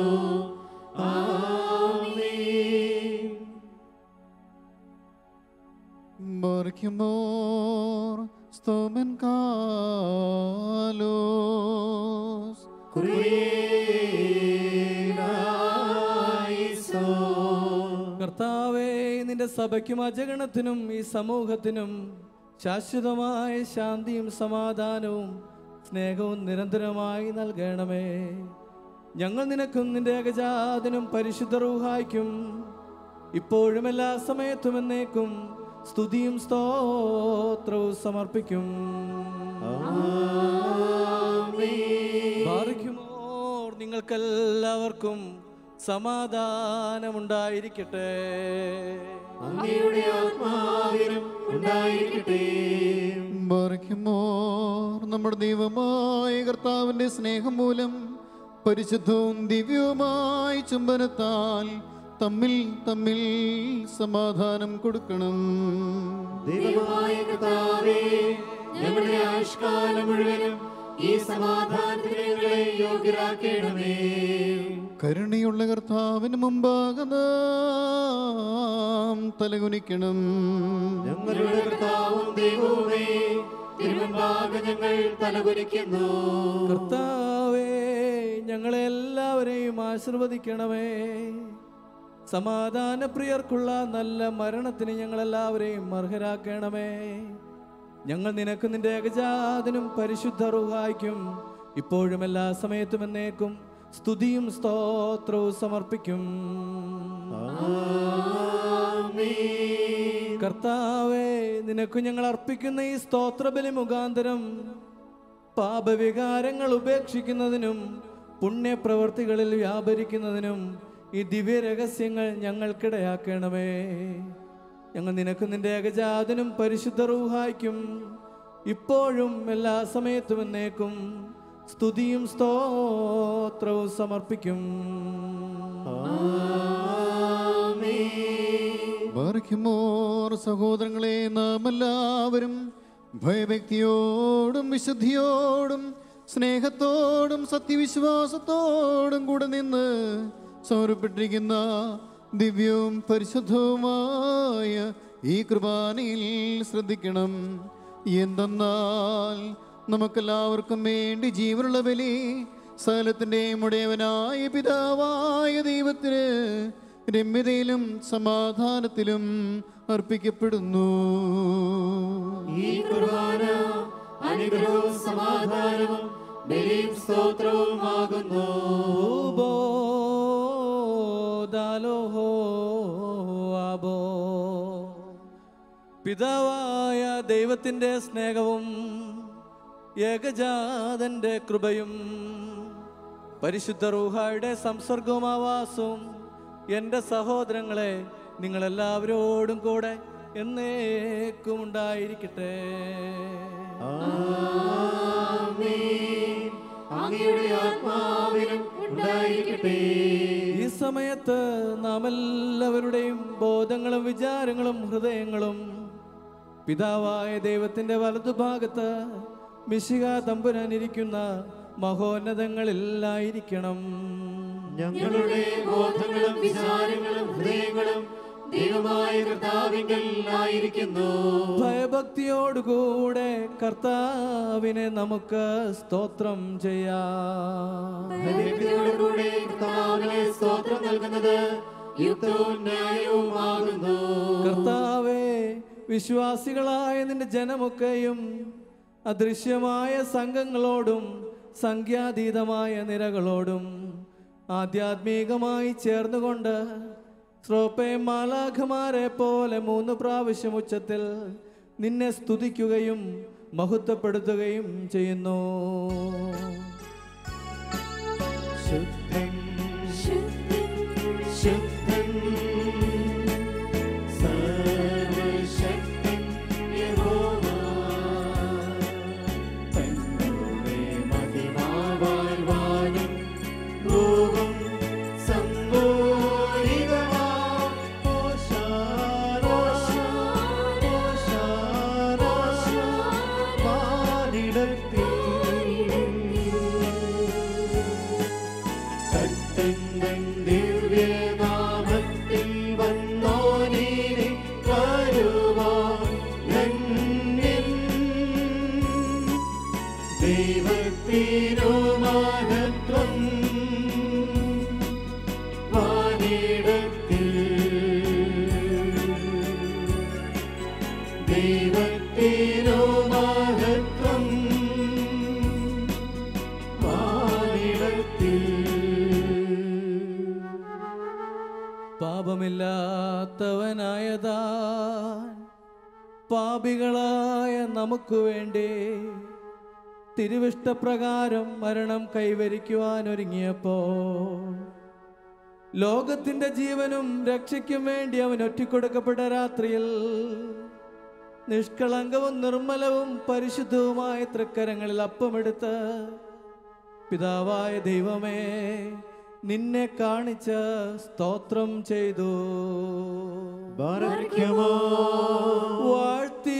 ആമേൻ Barkimor stomen kalos കർത്താവേ നിന്റെ സഭയ്ക്കും അജഗണത്തിനും ഈ സമൂഹത്തിനും ശാശ്വതമായ ശാന്തിയും സമാധാനവും സ്നേഹവും നിരന്തരമായി നൽകണമേ ഞങ്ങൾ നിനക്കും നിന്റെ ഏകജാതനും പരിശുദ്ധ റൂഹായ്ക്കും ഇപ്പോഴും എല്ലാ സമയത്തും എന്നേക്കും സ്തുതിയും സ്തോത്രവും സമർപ്പിക്കും ബാറിക്കുമോർ നിങ്ങൾക്കെല്ലാവർക്കും സമാധാനമുണ്ടായിരിക്കട്ടെ അങ്ങയുടെ ആത്മാവിനും ഉണ്ടായിരിക്കട്ടെ ബാറയ്ക്കുമോർ നമ്മുടെ ദൈവമായ കർത്താവിന്റെ സ്നേഹം മൂലം പരിശുദ്ധവും ദിവ്യവുമായ ചുംബനത്താൽ തമ്മിൽ തമ്മിൽ സമാധാനം കൊടുക്കണം ദൈവമായ കർത്താവേ ഞങ്ങളുടെ ആയുഷ്കാലം മുഴുവനും ഈ സമാധാനത്തിന് ഞങ്ങളെ യോഗ്യരാക്കണമേ കരുണയുള്ള കർത്താവിന് മുമ്പാകെ നാം തലകുനിക്കണം ഞങ്ങളുടെ കർത്താവും ദൈവവുമേ തിരുമുമ്പാകെ ഞങ്ങൾ തലകുനിക്കുന്നു കർത്താവേ ഞങ്ങളെ എല്ലാവരെയും ആശീർവദിക്കണമേ സമാധാനപ്രിയർക്കുള്ള നല്ല മരണത്തിന് ഞങ്ങളെല്ലാവരെയും അർഹരാക്കണമേ ഞങ്ങൾ നിനക്ക് നിന്റെ ഏകജാതനും പരിശുദ്ധ റുഹായ്ക്കും ഇപ്പോഴും എല്ലാ സമയത്തും എന്നേക്കും സ്തുതിയും സ്തോത്രവും സമർപ്പിക്കും കർത്താവേ നിനക്ക് ഞങ്ങൾ അർപ്പിക്കുന്ന ഈ സ്തോത്രബലി മുഖാന്തരം പാപവികാരങ്ങൾ ഉപേക്ഷിക്കുന്നതിനും പുണ്യപ്രവർത്തികളിൽ വ്യാപരിക്കുന്നതിനും ഈ ദിവ്യ രഹസ്യങ്ങൾ ഞങ്ങൾക്കിടയാക്കണമേ ഞങ്ങൾ നിനക്ക് നിന്റെ ഏകജാതനും പരിശുദ്ധ റൂഹായ്ക്കും ഇപ്പോഴും എല്ലാ സമയത്തും എന്നേക്കും സ്തുതിയും സ്തോത്രവും സമർപ്പിക്കും ബാറയ്ക്കുമോർ സഹോദരങ്ങളെ നാം എല്ലാവരും ഭയഭക്തിയോടും വിശുദ്ധിയോടും സ്നേഹത്തോടും സത്യവിശ്വാസത്തോടും കൂടെ നിന്ന് സമർപ്പിട്ടിരിക്കുന്ന ദിവ്യവും പരിശുദ്ധവുമായ ഈ കുർബാനയിൽ ശ്രദ്ധിക്കണം എന്തെന്നാൽ നമുക്കെല്ലാവർക്കും വേണ്ടി ജീവനുള്ള ബലി സകലത്തിൻ്റെ ഉടയവനായ പിതാവായ ദൈവത്തിന് രമ്യതയിലും സമാധാനത്തിലും അർപ്പിക്കപ്പെടുന്നു ഈ കുർബാന അനുഗ്രഹവും സമാധാനവും ബലിയും സ്തോത്രവും ആകുന്നു ദാലോഹോ ആബോ പിതാവായ ദൈവത്തിൻ്റെ സ്നേഹവും ഏകജാതന്റെ കൃപയും പരിശുദ്ധ റൂഹായുടെ സംസർഗവും ആവാസവും എൻ്റെ സഹോദരങ്ങളെ നിങ്ങളെല്ലാവരോടും കൂടെ എന്നേക്കും ഉണ്ടായിരിക്കട്ടെ അങ്ങയുടെ ആത്മാവിനും ഉണ്ടായിരിക്കട്ടെ ഈ സമയത്ത് നാം എല്ലാവരുടെയും ബോധങ്ങളും വിചാരങ്ങളും ഹൃദയങ്ങളും പിതാവായ ദൈവത്തിന്റെ വലതുഭാഗത്ത് മിശിക തമ്പുരാനിരിക്കുന്ന മഹോന്നതങ്ങളിലായിരിക്കണം ഞങ്ങളുടെ ബോധങ്ങളും വിചാരങ്ങളും ഹൃദയങ്ങളും ദൈവമായ കർത്താവിങ്കൽ ആയിരിക്കുന്നു ഭയഭക്തിയോടുകൂടെ കർത്താവിനെ നമുക്ക് സ്തോത്രം ചെയ്യാം ഭയഭക്തിയോടുകൂടെ കർത്താവിനെ സ്തോത്രം നൽകുന്നത് യുക്തവും ന്യായവുമാകുന്നു കർത്താവേ വിശ്വാസികളായ നിന്റെ ജനമൊക്കെയും അദൃശ്യമായ സംഘങ്ങളോടും സംഖ്യാതീതമായ നിരകളോടും ആധ്യാത്മികമായി ചേർന്നുകൊണ്ട് ശ്രോപ്പെ മാലാഖമാരെ പോലെ മൂന്ന് പ്രാവശ്യം ഉച്ചത്തിൽ നിന്നെ സ്തുതിക്കുകയും മഹത്വപ്പെടുത്തുകയും ചെയ്യുന്നു ശുദ്ധൻ ശുദ്ധൻ സർവശക്തൻ യഹോവ തന്നോടെ മഹിമാവാൽ വാനും ഭൂവും സംഭൂരിതമാം ഓശാന, ഓശാന, വാനിടത്തിൽ കർത്തൻ ദിവ്യനാമത്തിൽ വന്നോനീനെ വരുവാൻ ധന്യൻ. ദൈവത്തിനു മഹത്വം വാനിടത്തിൽ ദൈവത്തിനു മഹത്വം വാനിടത്തിൽ പാപമില്ലാത്തവനായതാൻ പാപികളായ നമുക്ക് വേണ്ടി തിരുവിഷ്ടപ്രകാരം മരണം കൈവരിക്കുവാൻ ഒരുങ്ങിയപ്പോ ലോകത്തിന്റെ ജീവനും രക്ഷയ്ക്കും വേണ്ടി അവൻ ഒറ്റിക്കൊടുക്കപ്പെട്ട രാത്രിയിൽ നിഷ്കളങ്കവും നിർമ്മലവും പരിശുദ്ധവുമായ തൃക്കരങ്ങളിൽ അപ്പമെടുത്ത് പിതാവായ ദൈവമേ നിന്നെ കാണിച്ച് സ്തോത്രം ചെയ്തു ബാരക്യമോ വാഴ്ത്തി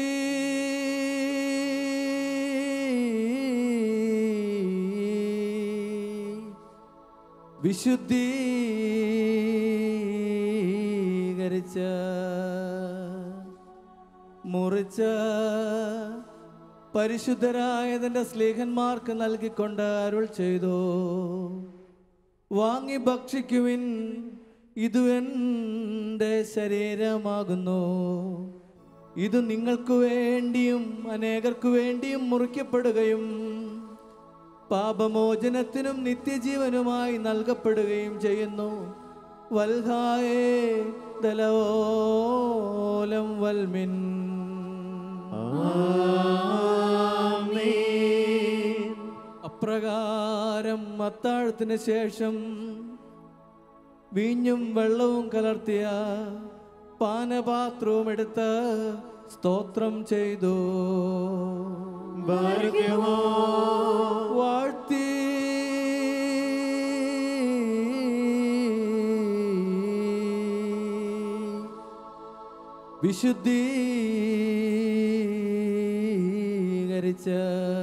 വിശുദ്ധീകരിച്ച മുറിച്ച് പരിശുദ്ധരായതിൻ്റെ സ്ലേഹന്മാർക്ക് നൽകിക്കൊണ്ട് അരുൾ ചെയ്തു വാങ്ങി ഭക്ഷിക്കുവിൻ ഇത് എൻ്റെ ശരീരമാകുന്നു ഇത് നിങ്ങൾക്ക് വേണ്ടിയും അനേകർക്കു വേണ്ടിയും മുറിക്കപ്പെടുകയും പാപമോചനത്തിനും നിത്യജീവനുമായി നൽകപ്പെടുകയും ചെയ്യുന്നു വൽഹായേ ദലോലം വൽമിൻ അപ്രകാരം അത്താഴത്തിന് ശേഷം വീഞ്ഞും വെള്ളവും കലർത്തിയ പാനപാത്രവും എടുത്ത് സ്തോത്രം ചെയ്തു ബാരക്യമോ വാഴ്ത്തി വിശുദ്ധീകരിച്ച്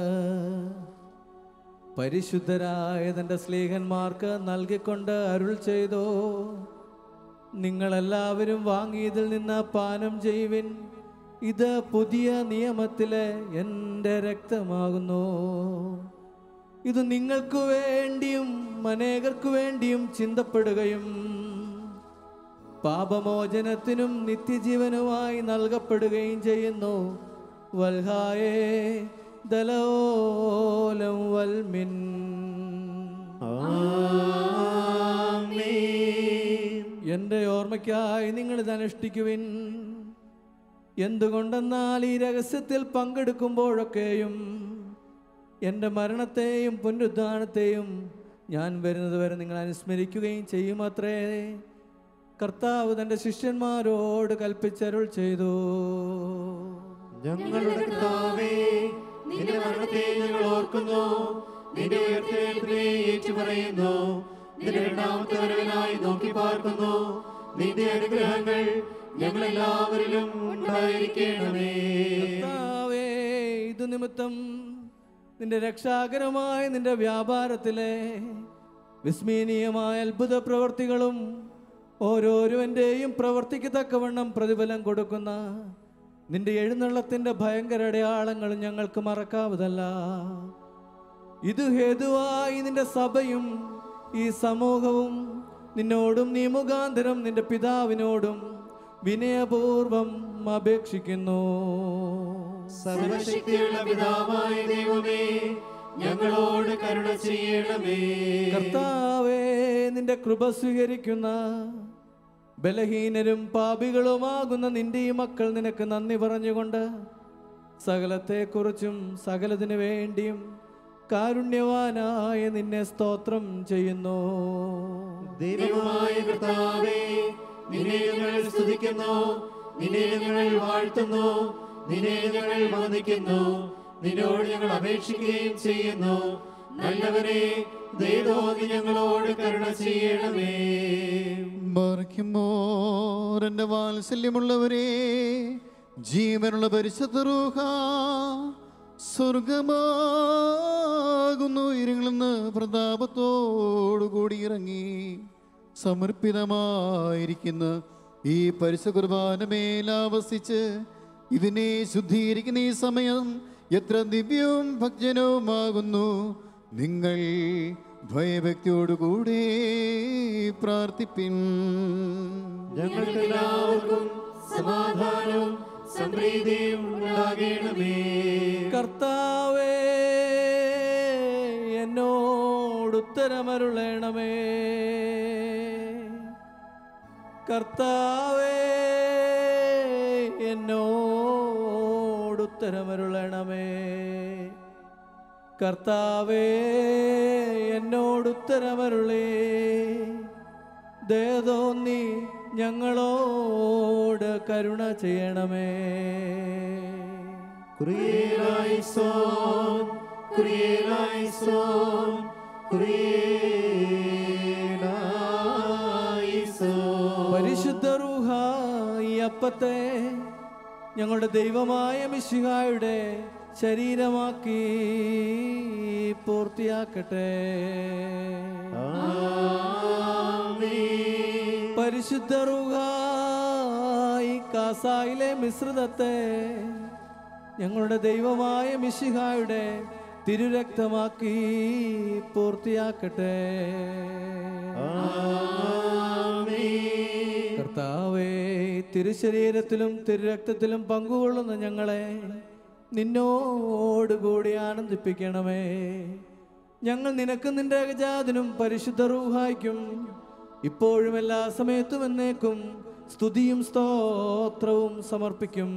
പരിശുദ്ധരായ തൻ്റെ സ്നേഹന്മാർക്ക് നൽകിക്കൊണ്ട് അരുൾ ചെയ്തു നിങ്ങളെല്ലാവരും വാങ്ങിയതിൽ നിന്ന് പാനം ചെയ്യുവിൻ ഇത് പുതിയ നിയമത്തിലെ എൻ്റെ രക്തമാകുന്നു ഇത് നിങ്ങൾക്ക് വേണ്ടിയും അനേകർക്കു വേണ്ടിയും ചിന്തപ്പെടുകയും പാപമോചനത്തിനും നിത്യജീവനുമായി നൽകപ്പെടുകയും ചെയ്യുന്നു വൽഹായേ ദലോലം വൽമിൻ എൻ്റെ ഓർമ്മയ്ക്കായി നിങ്ങൾ ഇത് അനുഷ്ഠിക്കുവിൻ എന്തുകൊണ്ടെന്നാൽ ഈ രഹസ്യത്തിൽ പങ്കെടുക്കുമ്പോഴൊക്കെയും എൻ്റെ മരണത്തെയും പുനരുദ്ധാനത്തെയും ഞാൻ വരുന്നത് വരെ നിങ്ങൾ അനുസ്മരിക്കുകയും ചെയ്യുമത്രേ കർത്താവ് തൻ്റെ ശിഷ്യന്മാരോട് കൽപ്പിച്ചരുൾ ചെയ്തു ഞങ്ങളുടെ കർത്താവേ നിന്റെ മരണത്തെ ഞങ്ങൾ ഓർക്കുന്നു നിന്റെ ഉയർത്തെഴുന്നേൽപ്പിനെ ഏറ്റുപറയുന്നു നിന്റെ രണ്ടാമത്തെ വരവിനായി നോക്കി പാർക്കുന്നു നിന്റെ അനുഗ്രഹങ്ങൾ ഞങ്ങളെല്ലാവരിലും ഉണ്ടായിരിക്കണമേ കർത്താവേ, ഇതു നിമിത്തം നിന്റെ രക്ഷാകരമായ നിന്റെ വ്യാപാരത്തിലെ വിസ്മീനീയമായ അത്ഭുത പ്രവർത്തികളും ഓരോരുവന്റെയും പ്രവർത്തിക്ക് തക്കവണ്ണം പ്രതിഫലം കൊടുക്കുന്ന നിന്റെ എഴുന്നള്ളത്തിന്റെ ഭയങ്കര അടയാളങ്ങളും ഞങ്ങൾക്ക് മറക്കാവതല്ല ഇത് ഹേതുവായി നിന്റെ സഭയും ഈ സമൂഹവും നിന്നോടും നീ മുഖാന്തരം നിന്റെ പിതാവിനോടും വിനയപൂർവം അപേക്ഷിക്കുന്നു സർവശക്തിയുള്ള പിതാവായ ദൈവമേ ഞങ്ങളോട് കരുണ ചെയ്യണമേ കർത്താവേ നിന്റെ കൃപ സ്വീകരിക്കുന്ന ബലഹീനരും പാപികളുമാകുന്ന നിന്റെ ഈ മക്കൾ നിനക്ക് നന്ദി പറഞ്ഞുകൊണ്ട് സകലത്തെക്കുറിച്ചും സകലതിനു വേണ്ടിയും കാരുണ്യവാനായ നിന്നെ സ്തോത്രം ചെയ്യുന്നു ദൈവമായ കർത്താവേ നിന്നെ ഞങ്ങൾ സ്തുതിക്കുന്നു നിന്നെ ഞങ്ങൾ വാഴ്ത്തുന്നു നിന്നെ ഞങ്ങൾ വന്ദിക്കുന്നു നിന്നോട് ഞങ്ങൾ അപേക്ഷിക്കുകയും ചെയ്യുന്നു നല്ലവരെ ദൈവോതി ഞങ്ങളോട് കരുണ ചെയ്യണമേ മറിക്കുമോരെന്റെ വാത്സല്യമുള്ളവരെ ജീവനുള്ള പരിശുദ്ധ റൂഹ സ്വർഗമാകുന്നു ഉയരങ്ങളിൽ നിന്ന് പ്രതാപത്തോടു കൂടി ഇറങ്ങി സമർപ്പിതമായിരിക്കുന്ന ഈ പരിശുദ്ധ കുർബാനമേലാവസിച്ച് ഇതിനെ ശുദ്ധീകരിക്കുന്ന ഈ സമയം എത്ര ദിവ്യവും ഭക്തനവുമാകുന്നു നിങ്ങൾ ഭയഭക്തിയോടുകൂടെ പ്രാർത്ഥിപ്പിൻ ഞങ്ങൾക്കെല്ലാവർക്കും സമാധാനവും സംപ്രീതിയും ഉണ്ടാകണമേ കർത്താവേ എന്നോടുത്തരമരുളണമേ കർത്താവേ എന്നോടുത്തരമരുളണമേ കർത്താവേ എന്നോടുത്തരമരുളേ ദയതോന്നി ഞങ്ങളോട് കരുണ ചെയ്യണമേ കുറിയേലായിസോൻ കുറിയേലായിസോൻ കുറിയേലായിസോൻ പരിശുദ്ധ റൂഹ ഈ അപ്പത്തെ ഞങ്ങളുടെ ദൈവമായ മിശിഹായുടെ ശരീരമാക്കി പൂർത്തിയാക്കട്ടെ പരിശുദ്ധ റൂഹ ഈ കാസായിലെ മിശ്രിതത്തെ ഞങ്ങളുടെ ദൈവമായ മിശിഹായുടെ തിരുരക്തമാക്കി പൂർത്തിയാക്കട്ടെ കർത്താവേ തിരുശരീരത്തിലും തിരുരക്തത്തിലും പങ്കുകൊള്ളുന്ന ഞങ്ങളെ നിന്നോടുകൂടി ആനന്ദിപ്പിക്കണമേ ഞങ്ങൾ നിനക്ക് നിന്റെ ഏകജാതനും പരിശുദ്ധ റൂഹായ്ക്കും ഇപ്പോഴും എല്ലാ സമയത്തും എന്നേക്കും സ്തുതിയും സ്തോത്രവും സമർപ്പിക്കും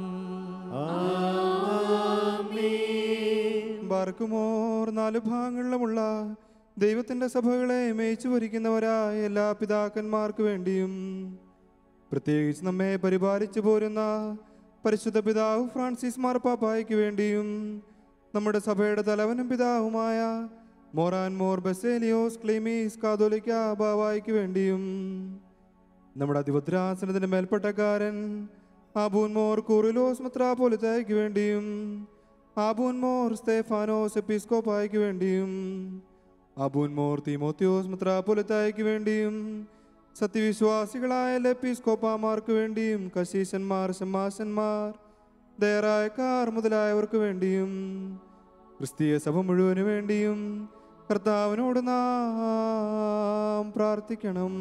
ബാർക്കുമോർ നാല് ഭാഗങ്ങളിലുമുള്ള ദൈവത്തിൻ്റെ സഭകളെ മേയിച്ചു ഭരിക്കുന്നവരായ എല്ലാ പിതാക്കന്മാർക്ക് വേണ്ടിയും പ്രത്യേകിച്ച് നമ്മെ പരിപാലിച്ചു പോരുന്ന പരിശുദ്ധ പിതാവ് ഫ്രാൻസിസ് മാർപ്പാപ്പായ്ക്ക് വേണ്ടിയും നമ്മുടെ സഭയുടെ തലവനും പിതാവുമായ മോറാൻ മോർ ബസേലിയോസ് ക്ലീമീസ് കാതോലിക്ക ബാവായ്ക്ക് വേണ്ടിയും നമ്മുടെ അതിഭദ്രാസനത്തിന്റെ മേൽപ്പെട്ടക്കാരൻ ആബൂൻമോർ കൂറിലോസ് മെത്രാപോലിത്തായ്ക്ക് വേണ്ടിയും ആബൂൻമോർ സ്തേഫാനോസ് എപ്പിസ്കോപ്പായ്ക്ക് വേണ്ടിയും ആബൂൻമോർ തീമോത്യോസ് മെത്രാപോലിത്തായ്ക്ക് വേണ്ടിയും സത്യവിശ്വാസികളായ എപ്പിസ്കോപ്പാമാർക്ക് വേണ്ടിയും കശീശന്മാർ ശമാശന്മാർ ദയറായക്കാർ മുതലായവർക്ക് വേണ്ടിയും ക്രിസ്തീയ സഭ മുഴുവനു വേണ്ടിയും കർത്താവിനോട് നാം പ്രാർത്ഥിക്കണം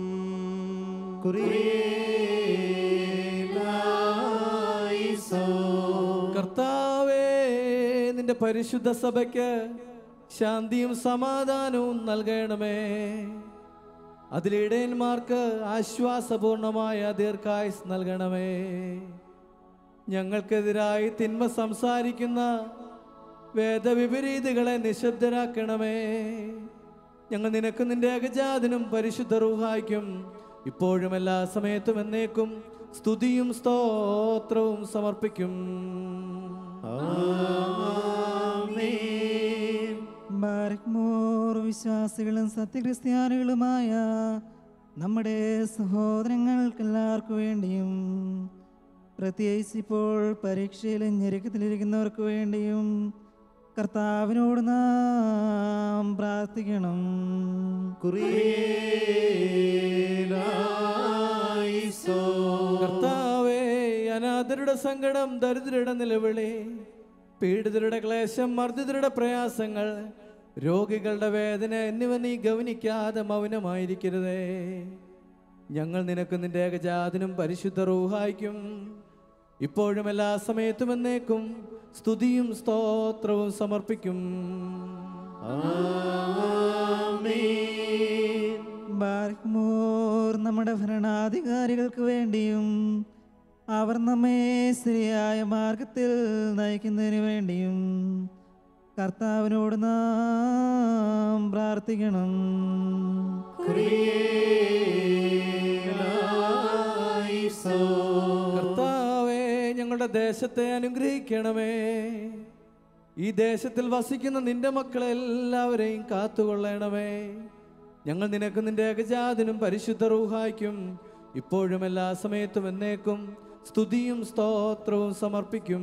കർത്താവേ നിന്റെ പരിശുദ്ധ സഭയ്ക്ക് ശാന്തിയും സമാധാനവും നൽകണമേ അതിലിടയന്മാർക്ക് ആശ്വാസപൂർണമായ ദീർഘായുസ് നൽകണമേ ഞങ്ങൾക്കെതിരായി തിന്മ സംസാരിക്കുന്ന വേദവിപരീതികളെ നിശബ്ദരാക്കണമേ ഞങ്ങൾ നിനക്ക് നിന്റെ ഏകജാതനും പരിശുദ്ധ റൂഹായ്ക്കും ഇപ്പോഴും എല്ലാ സമയത്തും എന്നേക്കും സ്തുതിയും സ്തോത്രവും സമർപ്പിക്കും ബാരക്മോർ വിശ്വാസികളും സത്യക്രിസ്ത്യാനികളുമായ നമ്മുടെ സഹോദരങ്ങൾക്കെല്ലാവർക്കു വേണ്ടിയും പ്രത്യേകിച്ച് ഇപ്പോൾ പരീക്ഷയിലും ഞെരുക്കത്തിലിരിക്കുന്നവർക്ക് വേണ്ടിയും കർത്താവിനോട് നാം പ്രാർത്ഥിക്കണം കർത്താവേ അനാഥരുടെ സങ്കടം ദരിദ്രരുടെ നിലവിളി പീഡിതരുടെ ക്ലേശം മർദ്ദിതരുടെ പ്രയാസങ്ങൾ രോഗികളുടെ വേദന എന്നിവ നീ ഗവനിക്കാതെ മൗനമായിരിക്കരുതേ ഞങ്ങൾ നിനക്ക് നിന്റെ ഏകജാതനും പരിശുദ്ധ റൂഹായിക്കും ഇപ്പോഴും എല്ലാ സമയത്തും എന്നേക്കും സ്തുതിയും സ്തോത്രവും സമർപ്പിക്കും ബാർക്മോർ നമ്മുടെ ഭരണാധികാരികൾക്ക് വേണ്ടിയും അവർ നമ്മെ ശരിയായ മാർഗത്തിൽ നയിക്കുന്നതിന് വേണ്ടിയും കർത്താവിനോട് നാം പ്രാർത്ഥിക്കണം കർത്താവേ ഞങ്ങളുടെ ദേശത്തെ അനുഗ്രഹിക്കണമേ ഈ ദേശത്തിൽ വസിക്കുന്ന നിന്റെ മക്കളെ എല്ലാവരെയും കാത്തുകൊള്ളണമേ ഞങ്ങൾ നിനക്ക് നിന്റെ ഏകജാതനും പരിശുദ്ധ റൂഹായ്ക്കും ഇപ്പോഴും എല്ലാ സമയത്തും എന്നേക്കും സ്തുതിയും സ്തോത്രവും സമർപ്പിക്കും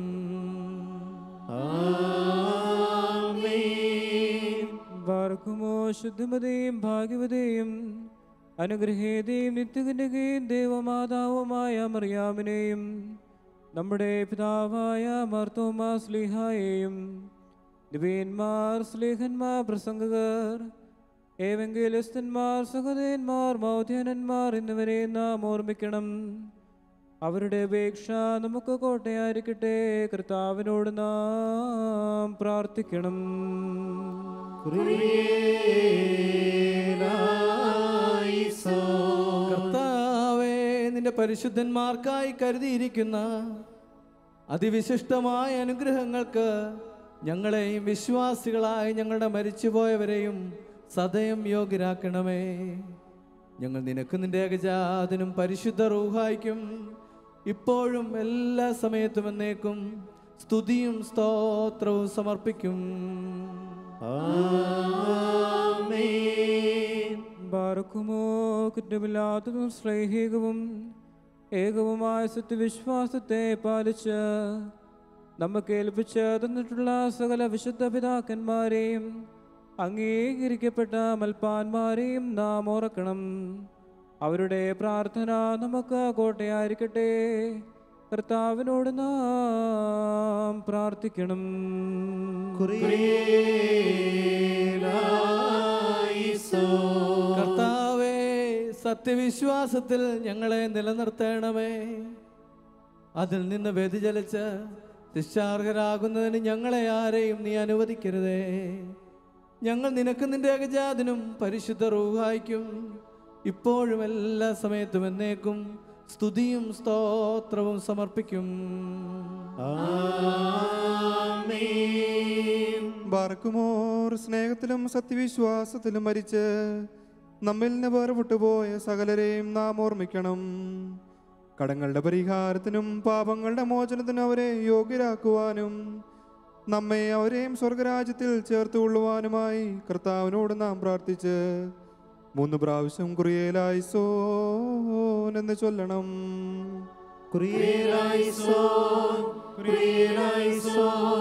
ബാർക്കുമോ ശുദ്ധിമതയും ഭാഗ്യവതയും അനുഗ്രഹീതയും നിത്യകന്യകയും ദേവമാതാവുമായ മറിയാമിനെയും നമ്മുടെ പിതാവായ മാർത്തോമാ സ്ലിഹായെയും ദിവ്യന്മാർ സ്ലേഹന്മാർ പ്രസംഗകർ ഏവെങ്കിലസ്തന്മാർ സഹോദയന്മാർ മൗധ്യനന്മാർ എന്നിവരെ നാം ഓർമ്മിക്കണം അവരുടെ അപേക്ഷ നമുക്ക് കോട്ടയായിരിക്കട്ടെ കർത്താവിനോട് നാം പ്രാർത്ഥിക്കണം കർത്താവേ നിന്റെ പരിശുദ്ധന്മാർക്കായി കരുതിയിരിക്കുന്ന അതിവിശിഷ്ടമായ അനുഗ്രഹങ്ങൾക്ക് ഞങ്ങളെയും വിശ്വാസികളായി ഞങ്ങളുടെ മരിച്ചുപോയവരെയും സദയം യോഗ്യരാക്കണമേ ഞങ്ങൾ നിനക്ക് നിന്റെ ഏകജാതനും പരിശുദ്ധ റൂഹായിക്കും ഇപ്പോഴും എല്ലാ സമയത്തും എന്നേക്കും സ്തുതിയും സ്തോത്രവും സമർപ്പിക്കും ബാർക്കുമോ കുറ്റമില്ലാത്തതും ശ്ലൈഹികവും ഏകവുമായ സത്യവിശ്വാസത്തെ പാലിച്ച് നമുക്ക് ഏൽപ്പിച്ച് തന്നിട്ടുള്ള സകല വിശുദ്ധ പിതാക്കന്മാരെയും അംഗീകരിക്കപ്പെട്ട മൽപ്പാന്മാരെയും നാം ഓർക്കണം അവരുടെ പ്രാർത്ഥന നമുക്ക് കോട്ടയായിരിക്കട്ടെ കർത്താവിനോട് നാം പ്രാർത്ഥിക്കണം കർത്താവേ സത്യവിശ്വാസത്തിൽ ഞങ്ങളെ നിലനിർത്തണമേ അതിൽ നിന്ന് വ്യതിചലിച്ച് ശിക്ഷാർഹരാകുന്നതിന് ഞങ്ങളെ ആരെയും നീ അനുവദിക്കരുതേ ഞങ്ങൾ നിനക്ക് നിന്റെ ഏകജാതനും പരിശുദ്ധ റൂഹായിക്കും ഇപ്പോഴും എല്ലാ സമയത്തും എന്നേക്കും സ്തുതിയും സ്തോത്രവും സമർപ്പിക്കും ബാർക്കുമോർ സ്നേഹത്തിലും സത്യവിശ്വാസത്തിലും മരിച്ച് നമ്മിൽ നിന്ന് വേർപെട്ടുപോയ സകലരെയും നാം ഓർമ്മിക്കണം കടങ്ങളുടെ പരിഹാരത്തിനും പാപങ്ങളുടെ മോചനത്തിനും അവരെ യോഗ്യരാക്കുവാനും നമ്മെ അവരെയും സ്വർഗരാജ്യത്തിൽ ചേർത്തുകൊള്ളുവാനുമായി കർത്താവിനോട് നാം പ്രാർത്ഥിച്ച് മൂന്ന് പ്രാവശ്യം കുറിയേലായി സോൻ എന്ന് ചൊല്ലണം കുറിയേലായിസോൻ, കുറിയേലായിസോൻ,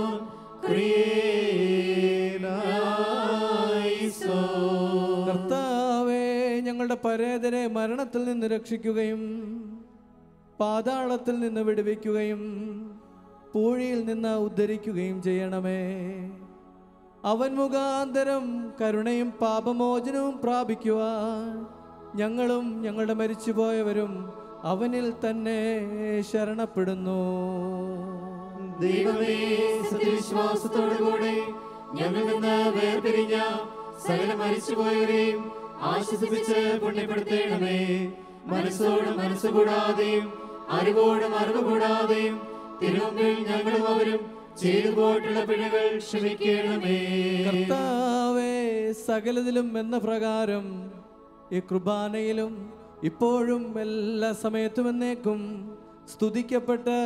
കുറിയേലായിസോൻ. കർത്താവേ ഞങ്ങളുടെ പരേതരെ മരണത്തിൽ നിന്ന് രക്ഷിക്കുകയും പാതാളത്തിൽ നിന്ന് വിടുവിക്കുകയും പൂഴിയിൽ നിന്ന് ഉദ്ധരിക്കുകയും ചെയ്യണമേ അവൻ മുഖാന്തരം കരുണയും പാപമോചനവും പ്രാപിക്കുവാൻ ഞങ്ങളും ഞങ്ങളുടെ മരിച്ചുപോയവരും അവനിൽ തന്നെ ശരണപ്പെടുന്നു ദൈവമേ സത്യവിശ്വാസത്തോടുകൂടെ ഞങ്ങൾ നിന്ന് വേർപിരിഞ്ഞ സകല മരിച്ചുപോയവരെയും ആശ്വസിപ്പിച്ച് പുണ്യപ്പെടുത്തേണമേ മനസ്സോട് മനസ്സ് കൂടാതെയും അറിവോടും അറിവ് കൂടാതെയും തിരുമുമ്പിൽ ഞങ്ങളും അവരും ചെയ്തു പോയിട്ടുള്ള പിഴകൾ ക്ഷമിക്കണമേ കർത്താവേ സകലതിലും എന്ന പ്രകാരം ഈ കുർബാനയിലും ഇപ്പോഴും എല്ലാ സമയത്തും എന്നേക്കും സ്തുതിക്കപ്പെട്ട്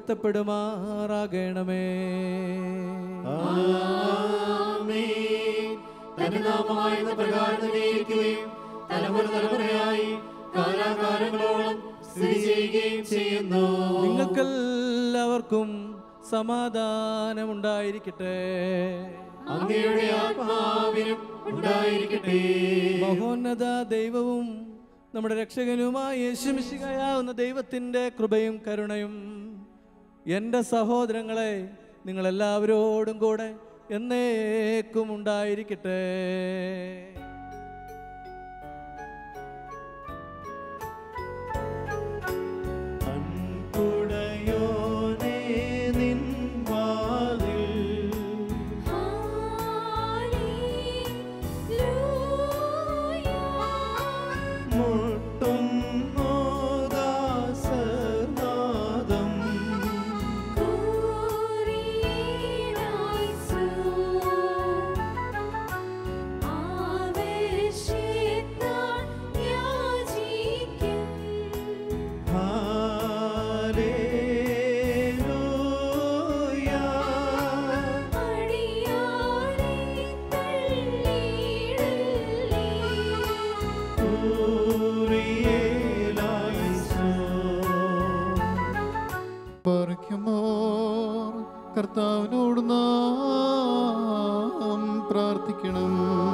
പുകഴ്ത്തപ്പെടുമാറാകണമേ ആമേൻ തന്റെ നാമമായിരുന്ന പ്രകാരം തന്നെ ഇരിക്കുകയും തലമുറ തലമുറയായി കാലാകാലങ്ങളോളം സ്ഥിതി ചെയ്യുകയും ചെയ്യുന്നു നിങ്ങൾക്കെല്ലാവർക്കും സമാധാനമുണ്ടായിരിക്കട്ടെ അങ്ങയുടെ ആത്മാവിനും ഉണ്ടായിരിക്കട്ടെ മഹോന്നത ദൈവവും നമ്മുടെ രക്ഷകനുമായ യേശുമിശികയാവുന്ന ദൈവത്തിൻ്റെ കൃപയും കരുണയും എൻ്റെ സഹോദരങ്ങളെ നിങ്ങളെല്ലാവരോടും കൂടെ എന്നേക്കും ഉണ്ടായിരിക്കട്ടെ അൻപുടയോനേ നിൻ വാതിൽ മുട്ടും മോദാസനാദം ഹാലേലൂയ പാർക്കുമോർ കർത്താവിനോട് നാം പ്രാർത്ഥിക്കണം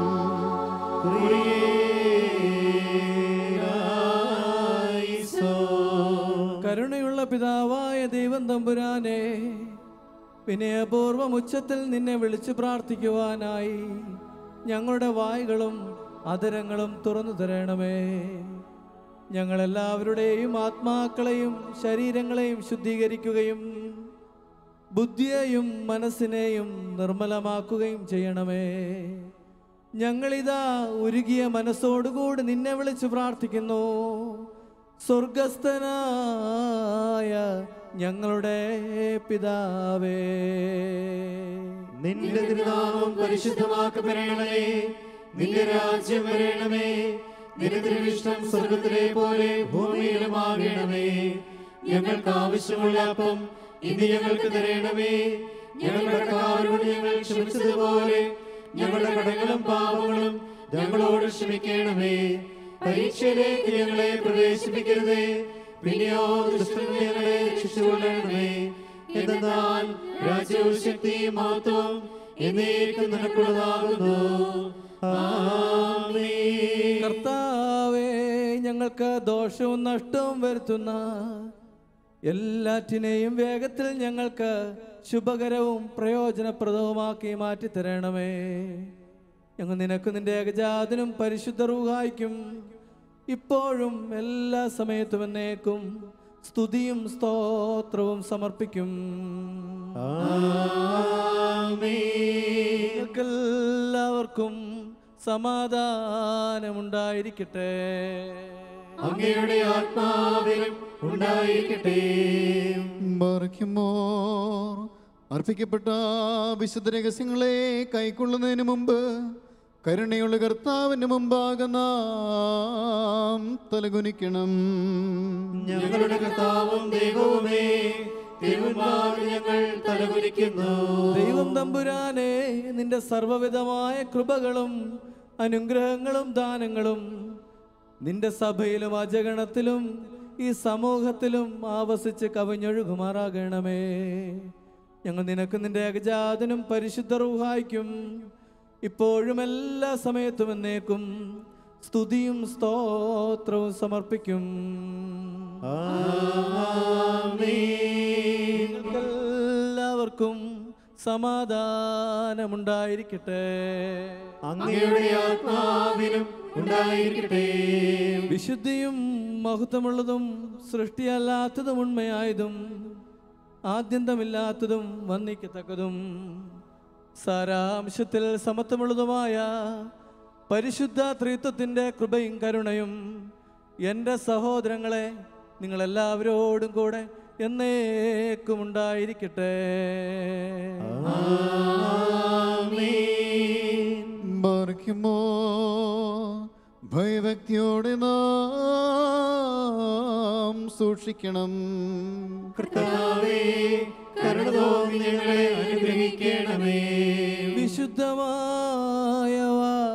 കരുണയുള്ള പിതാവായ ദൈവം തമ്പുരാനെ വിനയപൂർവം ഉച്ചത്തിൽ നിന്നെ വിളിച്ചു പ്രാർത്ഥിക്കുവാനായി ഞങ്ങളുടെ വായ്കളും അതരങ്ങളും തുറന്നു തരണമേ ഞങ്ങളെല്ലാവരുടെയും ആത്മാക്കളെയും ശരീരങ്ങളെയും ശുദ്ധീകരിക്കുകയും ബുദ്ധിയെയും മനസ്സിനെയും നിർമ്മലമാക്കുകയും ചെയ്യണമേ ഞങ്ങളിതാ ഉരുകിയ മനസ്സോടുകൂടി നിന്നെ വിളിച്ച് പ്രാർത്ഥിക്കുന്നു സ്വർഗസ്ഥനായ ഞങ്ങളുടെ പിതാവേ നിന്റെ തിരുനാമം പരിശുദ്ധമാക്കപ്പെടണമേ നിന്റെ രാജ്യം വരണമേ നിന്റെ തിരുവിഷ്ടം സ്വർഗത്തിലെ പോലെ ഭൂമിയിലുമാകണമേ ഞങ്ങൾക്ക് ആവശ്യമുള്ള അപ്പം ഇന്ന് ഞങ്ങൾക്ക് തരണമേ ഞങ്ങളുടെ കടക്കാരോട് ഞങ്ങൾ ക്ഷമിച്ചതുപോലെ ഞങ്ങളുടെ കടങ്ങളും പാപങ്ങളും ഞങ്ങളോട് ക്ഷമിക്കണമേ പരീക്ഷയിലേക്ക് ഞങ്ങളെ പ്രവേശിപ്പിക്കരുതേ പിന്നെയോ ദുഷ്ടനെ ഞങ്ങളെ രക്ഷിച്ചുകൊള്ളണമേ എന്നാൽ രാജ്യവും ശക്തിയും മഹത്വം എന്നേക്കും നിനക്കുള്ളതാകുന്നു ആമേൻ. കർത്താവേ ഞങ്ങൾക്ക് ദോഷവും നഷ്ടവും വരുത്തുന്ന എല്ലാറ്റിനെയും വേഗത്തിൽ ഞങ്ങൾക്ക് ശുഭകരവും പ്രയോജനപ്രദവുമാക്കി മാറ്റി തരണമേ ഞങ്ങൾ നിനക്ക് നിന്റെ ഏകജാതനും പരിശുദ്ധ റൂഹായിക്കും ഇപ്പോഴും എല്ലാ സമയത്തും എന്നേക്കും സ്തുതിയും സ്തോത്രവും സമർപ്പിക്കും എല്ലാവർക്കും സമാധാനമുണ്ടായിരിക്കട്ടെ അങ്ങയുടെ ആത്മാവിനും ഉണ്ടായിരിക്കട്ടെ ബാർക്കുമോർ അർപ്പിക്കപ്പെട്ട വിശുദ്ധ രഹസ്യങ്ങളെ കൈക്കൊള്ളുന്നതിന് മുമ്പ് കരുണയുള്ള കർത്താവിന് മുമ്പാകെ നാം തലകുനിക്കണം ഞങ്ങളുടെ കർത്താവും ദൈവവുമേ തിരുമുമ്പാകെ ഞങ്ങൾ തലകുലിക്കുന്നു ദൈവം തമ്പുരാനെ നിന്റെ സർവവിധമായ കൃപകളും അനുഗ്രഹങ്ങളും ദാനങ്ങളും നിന്റെ സഭയിലും അജഗണത്തിലും ഈ സമൂഹത്തിലും ആവസിച്ച് കവിഞ്ഞൊഴുകുമാറാകണമേ ഞങ്ങൾ നിനക്ക് നിന്റെ ഏകജാതനും പരിശുദ്ധ റൂഹായിക്കും ഇപ്പോഴും എല്ലാ സമയത്തും എന്നേക്കും സ്തുതിയും സ്തോത്രവും സമർപ്പിക്കും എല്ലാവർക്കും സമാധാനമുണ്ടായിരിക്കട്ടെ അങ്ങയുടെ ആത്മാവിനും ഉണ്ടായിരിക്കട്ടെ വിശുദ്ധിയും മഹത്വമുള്ളതും സൃഷ്ടിയല്ലാത്തതും ഉണ്മയായതും ആദ്യന്തമില്ലാത്തതും വന്ദിക്കത്തക്കതും സാരാംശത്തിൽ സമത്വമുള്ളതുമായ പരിശുദ്ധ ത്രിത്വത്തിൻ്റെ കൃപയും കരുണയും എൻ്റെ സഹോദരങ്ങളെ നിങ്ങളെല്ലാവരോടും കൂടെ എന്നേക്കും ഉണ്ടായിരിക്കട്ടെ ബാർക്കുമോ ഭയഭക്തിയോടെ നാം സൂക്ഷിക്കണം കർത്താവേ കരുണ തോന്നി ഞങ്ങളെ അനുഗ്രഹിക്കണമേ വിശുദ്ധമായവ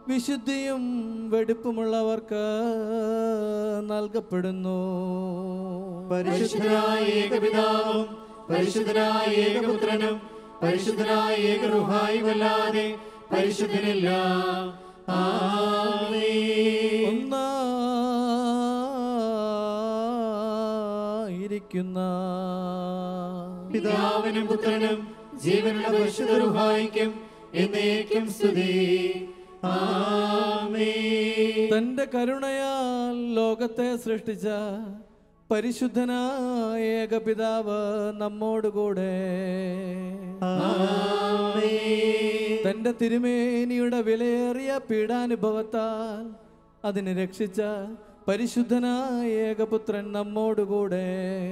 വിശുദ്ധിയും വെടുപ്പുമുള്ളവർക്ക് നൽകപ്പെടുന്നു പരിശുദ്ധനായ ഏകപിതാവും പരിശുദ്ധനായ ഏകപുത്രനും പരിശുദ്ധനായ ഏകറുഹായുമല്ലാതെ പരിശുദ്ധനില്ല ആമേൻ. ഒന്നായിരിക്കുന്ന പിതാവിനും പുത്രനും ജീവനുള്ള പരിശുദ്ധ റുഹായിക്കും എന്നേക്കും സ്തുതി ആമേൻ. തന്റെ കരുണയാൽ ലോകത്തെ സൃഷ്ടിച്ച പരിശുദ്ധനായ ഏകപിതാവ് നമ്മോടുകൂടെ തന്റെ തിരുമേനിയുടെ വിലയേറിയ പീഡാനുഭവത്താൽ അതിനെ രക്ഷിച്ച പരിശുദ്ധനായ ഏകപുത്രൻ നമ്മോടുകൂടെ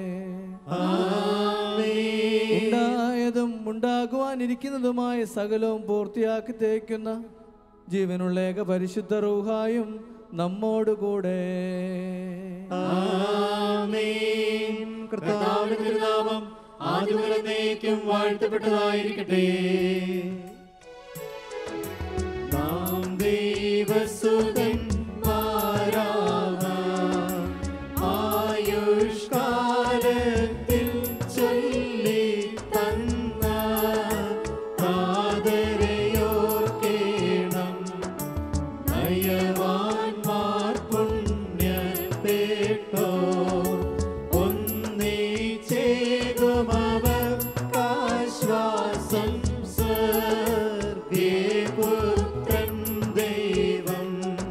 ഉണ്ടായതും ഉണ്ടാകുവാനിരിക്കുന്നതുമായ സകലവും പൂർത്തിയാക്കി തേക്കുന്ന ജീവനുള്ള ഏക പരിശുദ്ധ റൂഹായും നമ്മോടുകൂടെ ആമേൻ. കർത്താവിന്റെ തിരുനാമം ആദ്യമുതലേക്കും വാഴ്ത്തപ്പെട്ടതായിരിക്കട്ടെ നാം ദൈവസുതൻ ആയുഷ്കാലത്തിൽ ചൊല്ലി തന്ന ആദരയോർക്കേണം നയവാൻമാർ പുണ്യപ്പെട്ടോ ഒന്നിച്ചേകുമവർക്കാശ്വാസം സ്വർഗേ പുത്രൻ ദൈവം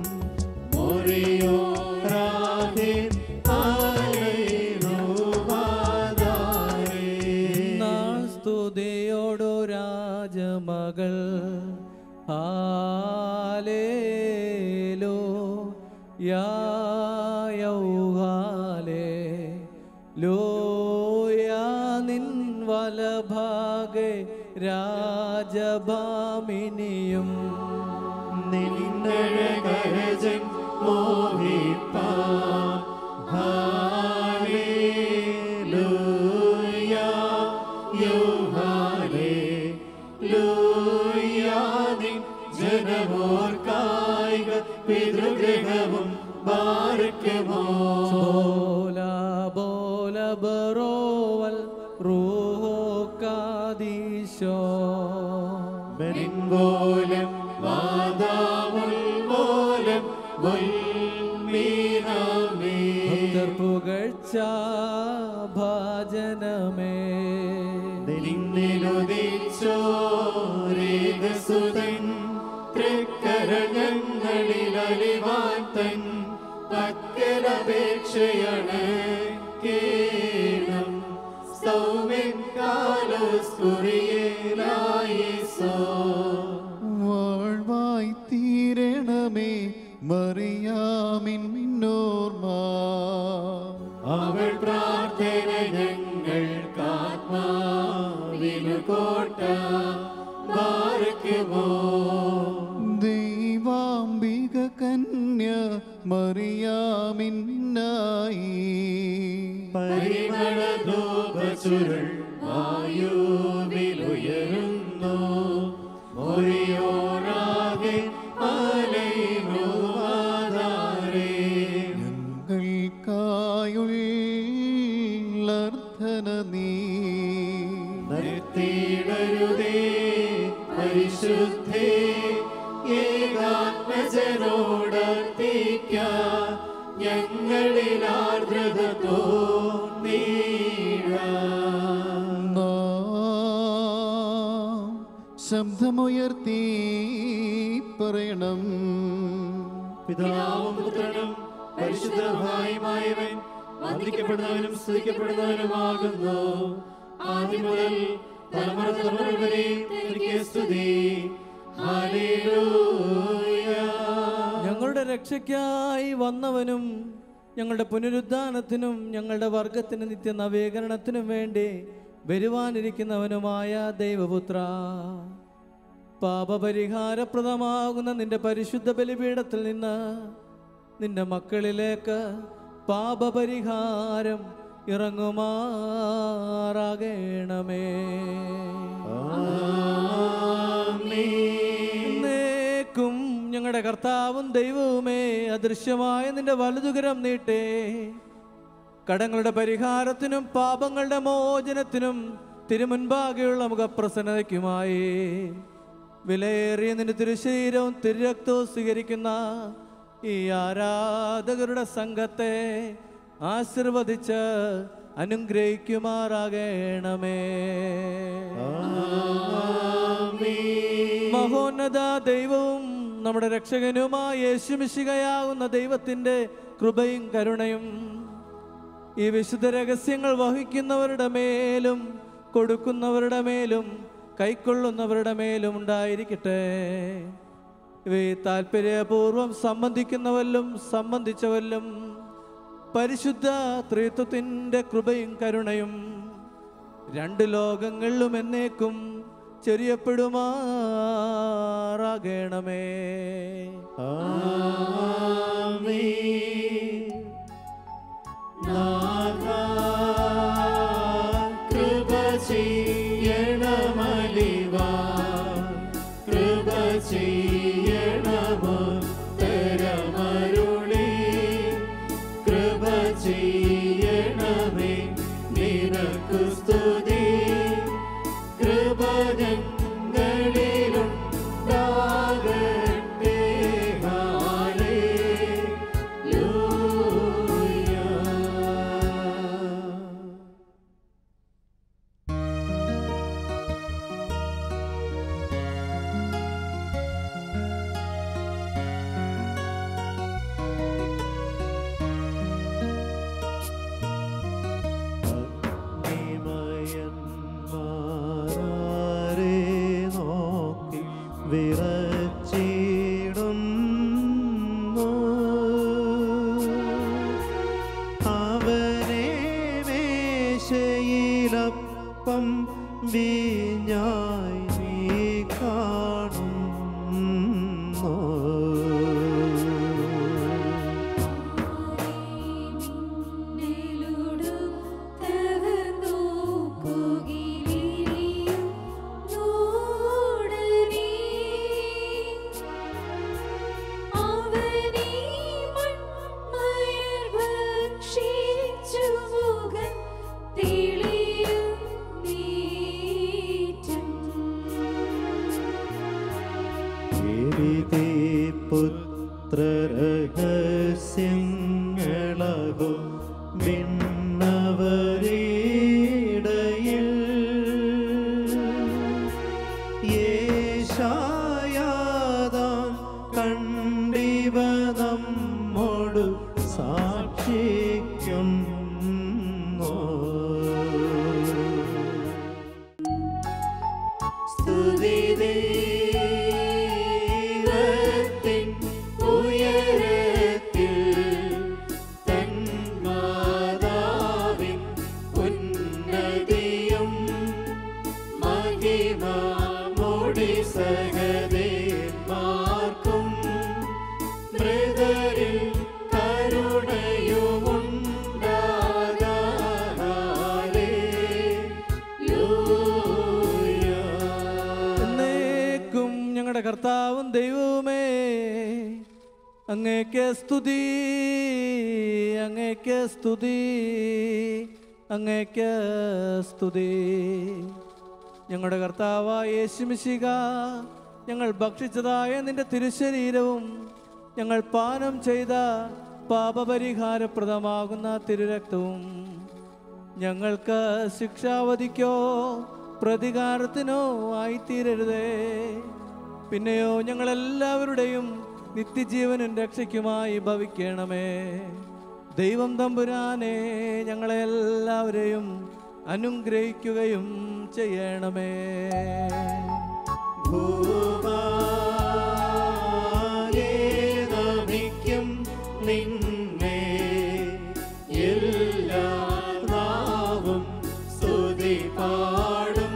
മൊറിയോറാകെ ആലയിലുവാതാരേ നാൾ സ്തുതിയോടു രാജമകൾ ആലേലോ യായൗഹാലേ ലോയാ നിൻ വലഭാഗെ രാജഭാമിനിയും നിന്നഴകരജൻ മോഹിപ്പാ ഹാലേലൂയാ യൂഹാലേലൂയാ നിൻ ജനമോർക്കായിക പിതൃഗ്രഹവും ബാരക്കുമോ ബോല ബോല ബറോവൽ റൂഹോ കാദീശോ ബനിൻപോലം വാദാമുൽ പോലം വൽമീനാമേ ഭക്തർ പുകഴ്ച ഭാജനമേ നിന്നിലുദിച്ചോരേകസുതൻ തൃക്കരങ്ങളിൽ അലിവാത്തൻ പക്കലപേക്ഷയാണ് കേണം സൗമ്യൻ കാലോസ്കുറിയേലായിസോ വാഴ്വായി തീരണമേ മറിയാമിൻ മിന്നോർമ അവൾ പ്രാർത്ഥന ഞങ്ങൾക്കാത്മാവിനു കോട്ട ബാരക്കുമോ ദൈവാംബിക കന്യ മറിയാമിൻ മിന്നായി പരിമളധൂപചുരുൾ വായുവിലുയരുന്നു മൊഴിയോറാകെ അലയുവാതാരേ ഞങ്ങൾക്കായുള്ളർത്ഥന നീ നിർത്തിയിടരുതേ പരിശുദ്ധേ ഏകാത്മജനോടർത്തിക്ക ഞങ്ങളിൽ ആർദ്രത തോന്നീഴ നാം ശബ്ദമുയർത്തി പറയണം പിതാവും പുത്രനും പരിശുദ്ധമായുമായവൻ വന്ദിക്കപ്പെടുന്നവനും സ്തുതിക്കപ്പെടുന്നവനുമാകുന്നു ആദ്യം മുതൽ തലമുറ തലമുറ വരെ തിരികെ സ്തുതി ഹല്ലേലൂയ ഞങ്ങളുടെ രക്ഷയ്ക്കായി വന്നവനും ഞങ്ങളുടെ പുനരുദ്ധാനത്തിനും ഞങ്ങളുടെ വർഗത്തിന് നിത്യ നവീകരണത്തിനും വേണ്ടി വരുവാനിരിക്കുന്നവനുമായ ദൈവപുത്ര പാപപരിഹാരപ്രദമാകുന്ന നിന്റെ പരിശുദ്ധ ബലിപീഠത്തിൽ നിന്ന് നിന്റെ മക്കളിലേക്ക് പാപപരിഹാരം ഇറങ്ങുമാറാകണമേ എന്നേക്കും ഞങ്ങളുടെ ഞങ്ങളുടെ കർത്താവും ദൈവവുമേ അദൃശ്യമായ നിന്റെ വലതുകരം നീട്ടേ കടങ്ങളുടെ പരിഹാരത്തിനും പാപങ്ങളുടെ മോചനത്തിനും തിരുമുൻപാകെയുള്ള മുഖപ്രസന്നതയ്ക്കുമായി വിലയേറിയ നിന്റെ തിരുശരീരവും തിരുരക്തവും സ്വീകരിക്കുന്ന ഈ ആരാധകരുടെ സംഘത്തെ ആശീർവദിച്ച് അനുഗ്രഹിക്കുമാറാകണമേ മഹോന്നത ദൈവവും നമ്മുടെ രക്ഷകനുമായ യേശുമിശികയാകുന്ന ദൈവത്തിൻ്റെ കൃപയും കരുണയും ഈ വിശുദ്ധ രഹസ്യങ്ങൾ വഹിക്കുന്നവരുടെ മേലും കൊടുക്കുന്നവരുടെ മേലും കൈക്കൊള്ളുന്നവരുടെ മേലും ഉണ്ടായിരിക്കട്ടെ ഇവയെ താല്പര്യപൂർവം സംബന്ധിക്കുന്നവരിലും സംബന്ധിച്ചവരിലും പരിശുദ്ധ ത്രിത്വത്തിൻ്റെ കൃപയും കരുണയും രണ്ട് ലോകങ്ങളിലും എന്നേക്കും ചെറിയപ്പെടുമാറാകണമേ കൃപ ചെയ്യണമലിവ കൃപ ചെയ്യണമോ തരമരുളി കൃപ ചെയ്യണമേ നിനക്കു സ്തുതി കൃപ ഞങ്ങളിലും ഉണ്ടാകട്ടെ. ഹല്ലേലൂയ. അഗ്നിമയന്മാരെ നോക്കി വിറച്ചിടുന്നു അവനെ മേശയിലപ്പം വീഞ്ഞായി നീ കാണുന്നു എരിതേ പുത്രരഹസ്യങ്ങളകും വിണ്ണവരീടയിൽ യേശായാതാൻ കണ്ടിവ നമ്മോട് സാക്ഷിക്കുന്നു സ്തുതി ദൈവത്തിൻ ഉയരത്തിൽ തന്മാതാവിൻ ഉന്നതിയും മഹിമാമോടി സഹദേന്മാർക്കും മൃതരിൽ കരുണയുമുണ്ടാകാലേ എന്നേക്കും ഞങ്ങളുടെ കർത്താവും ദൈവവുമേ അങ്ങേക്ക് സ്തുതി അങ്ങേക്ക് സ്തുതി അങ്ങേക്ക് സ്തുതി ഞങ്ങളുടെ കർത്താവായ യേശുമിശിക ഞങ്ങൾ ഭക്ഷിച്ചതായ നിന്റെ തിരുശരീരവും ഞങ്ങൾ പാനം ചെയ്ത പാപപരിഹാരപ്രദമാകുന്ന തിരുരക്തവും ഞങ്ങൾക്ക് ശിക്ഷാവധിക്കോ പ്രതികാരത്തിനോ ആയിത്തീരരുതേ പിന്നെയോ ഞങ്ങളെല്ലാവരുടെയും നിത്യജീവനും രക്ഷയ്ക്കുമായി ഭവിക്കണമേ ദൈവം തമ്പുരാനെ ഞങ്ങളെല്ലാവരെയും അനുഗ്രഹിക്കുകയും ചെയ്യണമേ ഭൂമാനമിക്കും നിന്നെ എല്ലാ നാവും സ്തുതി പാടും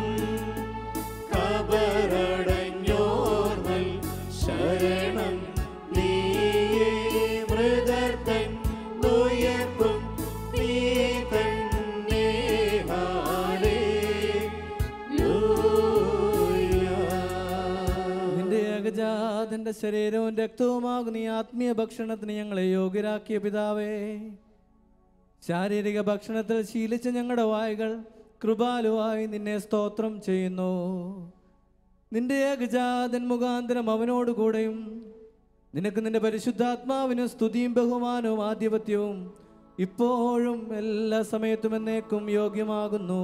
കബറടഞ്ഞോർന്നൽ ശരണം നീയേ മൃതർത്തൻ ഉയർപ്പും നീ തന്നെ ഹാലേലൂയ നിന്റെ ഏകജാതനായ തൻ്റെ ശരീരവും രക്തവുമാകുന്ന ഈ ആത്മീയ ഭക്ഷണത്തിന് ഞങ്ങളെ യോഗ്യരാക്കിയ പിതാവേ ശാരീരിക ഭക്ഷണത്തിൽ ശീലിച്ച ഞങ്ങളുടെ വായുകൾ കൃപാലുവായി നിന്നെ സ്തോത്രം ചെയ്യുന്നു നിന്റെ ഏകജാതൻ മുഖാന്തരം അവനോടുകൂടെയും നിനക്ക് നിന്റെ പരിശുദ്ധാത്മാവിന് സ്തുതിയും ബഹുമാനവും ആധിപത്യവും ഇപ്പോഴും എല്ലാ സമയത്തും എന്നേക്കും യോഗ്യമാകുന്നു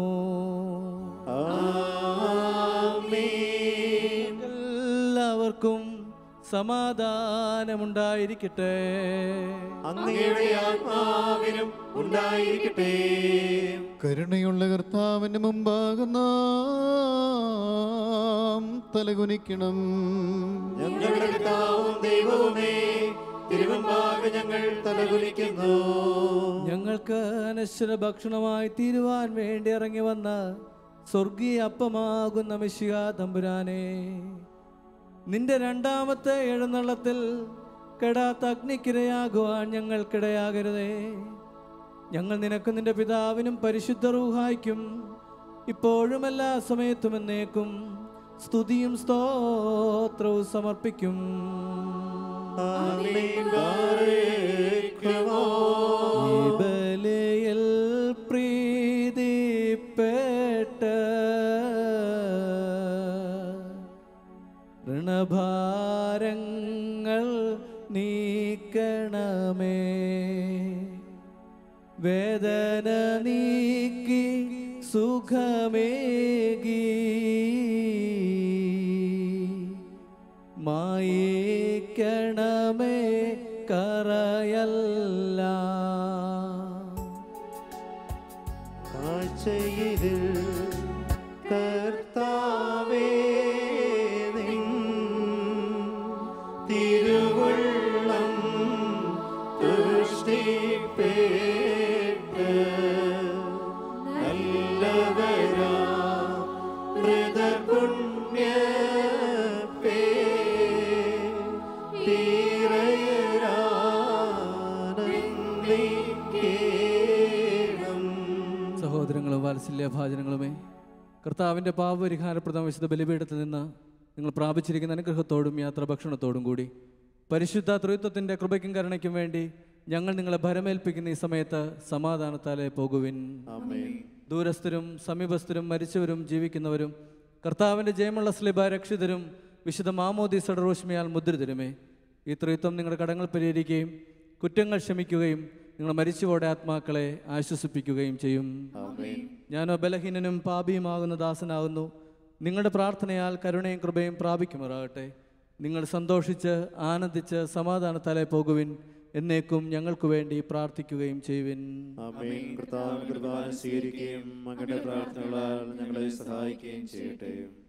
എല്ലാവർക്കും സമാധാനമുണ്ടായിരിക്കട്ടെ അങ്ങയുടെ ആത്മാവിനും ഉണ്ടായിരിക്കട്ടെ കരുണയുള്ള കർത്താവിന്റെ മുമ്പാകെ നാം തലകുനിക്കണം ഞങ്ങളുടെ പിതാവും ദൈവവുമേ തിരുവമ്പാകെ ഞങ്ങൾ തലകുലിക്കുന്നു ഞങ്ങൾക്ക് അനശ്വര ഭക്ഷണമായി തീരുവാൻ വേണ്ടി ഇറങ്ങി വന്ന സ്വർഗീയ അപ്പമാകുന്ന മിശിക തമ്പുരാനെ നിന്റെ രണ്ടാമത്തെ എഴുന്നള്ളത്തിൽ കെടാത്ത അഗ്നിക്കിരയാകുവാൻ ഞങ്ങൾക്കിടയാകരുതേ ഞങ്ങൾ നിനക്ക് നിന്റെ പിതാവിനും പരിശുദ്ധ റൂഹായ്ക്കും ഇപ്പോഴും എല്ലാ സമയത്തും എന്നേക്കും സ്തുതിയും സ്തോത്രവും സമർപ്പിക്കും ആമേൻ ബാരേക്കുമോ. ഈ ബലിയിൽ പ്രീതിപ്പെട്ട് ഋണഭാരങ്ങൾ നീക്കണമേ വേദന നീക്കി സുഖമേകി മായിക്കണമേ കറയല്ല കാഴ്ചയിതിൽ കർത്താവേ നിൻ തിരുവുള്ളം തുഷ്ടിപ്പേട്ട് നല്ലവരാ മൃതപുണ്യപ്പേ തീരയരാനന്ദിക്കേണം സഹോദരങ്ങളും വാത്സല്യ ഭാചനങ്ങളുമേ കർത്താവിൻ്റെ പാപപരിഹാരപ്രദം വിശുദ്ധ ബലിപീഠത്തിൽ നിന്ന് നിങ്ങൾ പ്രാപിച്ചിരിക്കുന്ന അനുഗ്രഹത്തോടും യാത്ര ഭക്ഷണത്തോടും കൂടി പരിശുദ്ധ ത്രിത്വത്തിൻ്റെ കൃപയ്ക്കും കരുണയ്ക്കും വേണ്ടി ഞങ്ങൾ നിങ്ങളെ ഭരമേൽപ്പിക്കുന്ന ഈ സമയത്ത് സമാധാനത്താലെ പോകുവിൻ ദൂരസ്ഥരും സമീപസ്ഥരും മരിച്ചവരും ജീവിക്കുന്നവരും കർത്താവിൻ്റെ ജയമുള്ള സ്ലിബ രക്ഷിതരും വിശുദ്ധ മാമോദി സഡറോഷ്മയാൽ മുദ്രിതരുമേ ഈ ത്രിത്വം നിങ്ങളുടെ കടങ്ങൾ പരിഹരിക്കുകയും കുറ്റങ്ങൾ ക്ഷമിക്കുകയും നിങ്ങൾ മരിച്ചുപോടെ ആത്മാക്കളെ ആശ്വസിപ്പിക്കുകയും ചെയ്യും ഞാനോ ബലഹീനനും പാപിയുമാകുന്ന ദാസനാകുന്നു നിങ്ങളുടെ പ്രാർത്ഥനയാൽ കരുണയും കൃപയും പ്രാപിക്കുമാറാകട്ടെ നിങ്ങൾ സന്തോഷിച്ച് ആനന്ദിച്ച് സമാധാനത്താലെ പോകുവിൻ എന്നേക്കും ഞങ്ങൾക്ക് വേണ്ടി പ്രാർത്ഥിക്കുകയും ചെയ്യുവിൻ ആമേൻ കർത്താവ് കൃപാന സ്വീകരിക്കുകയും അങ്ങയുടെ പ്രാർത്ഥനകളാൽ ഞങ്ങളെ സഹായിക്കുകയും ചെയ്യട്ടെ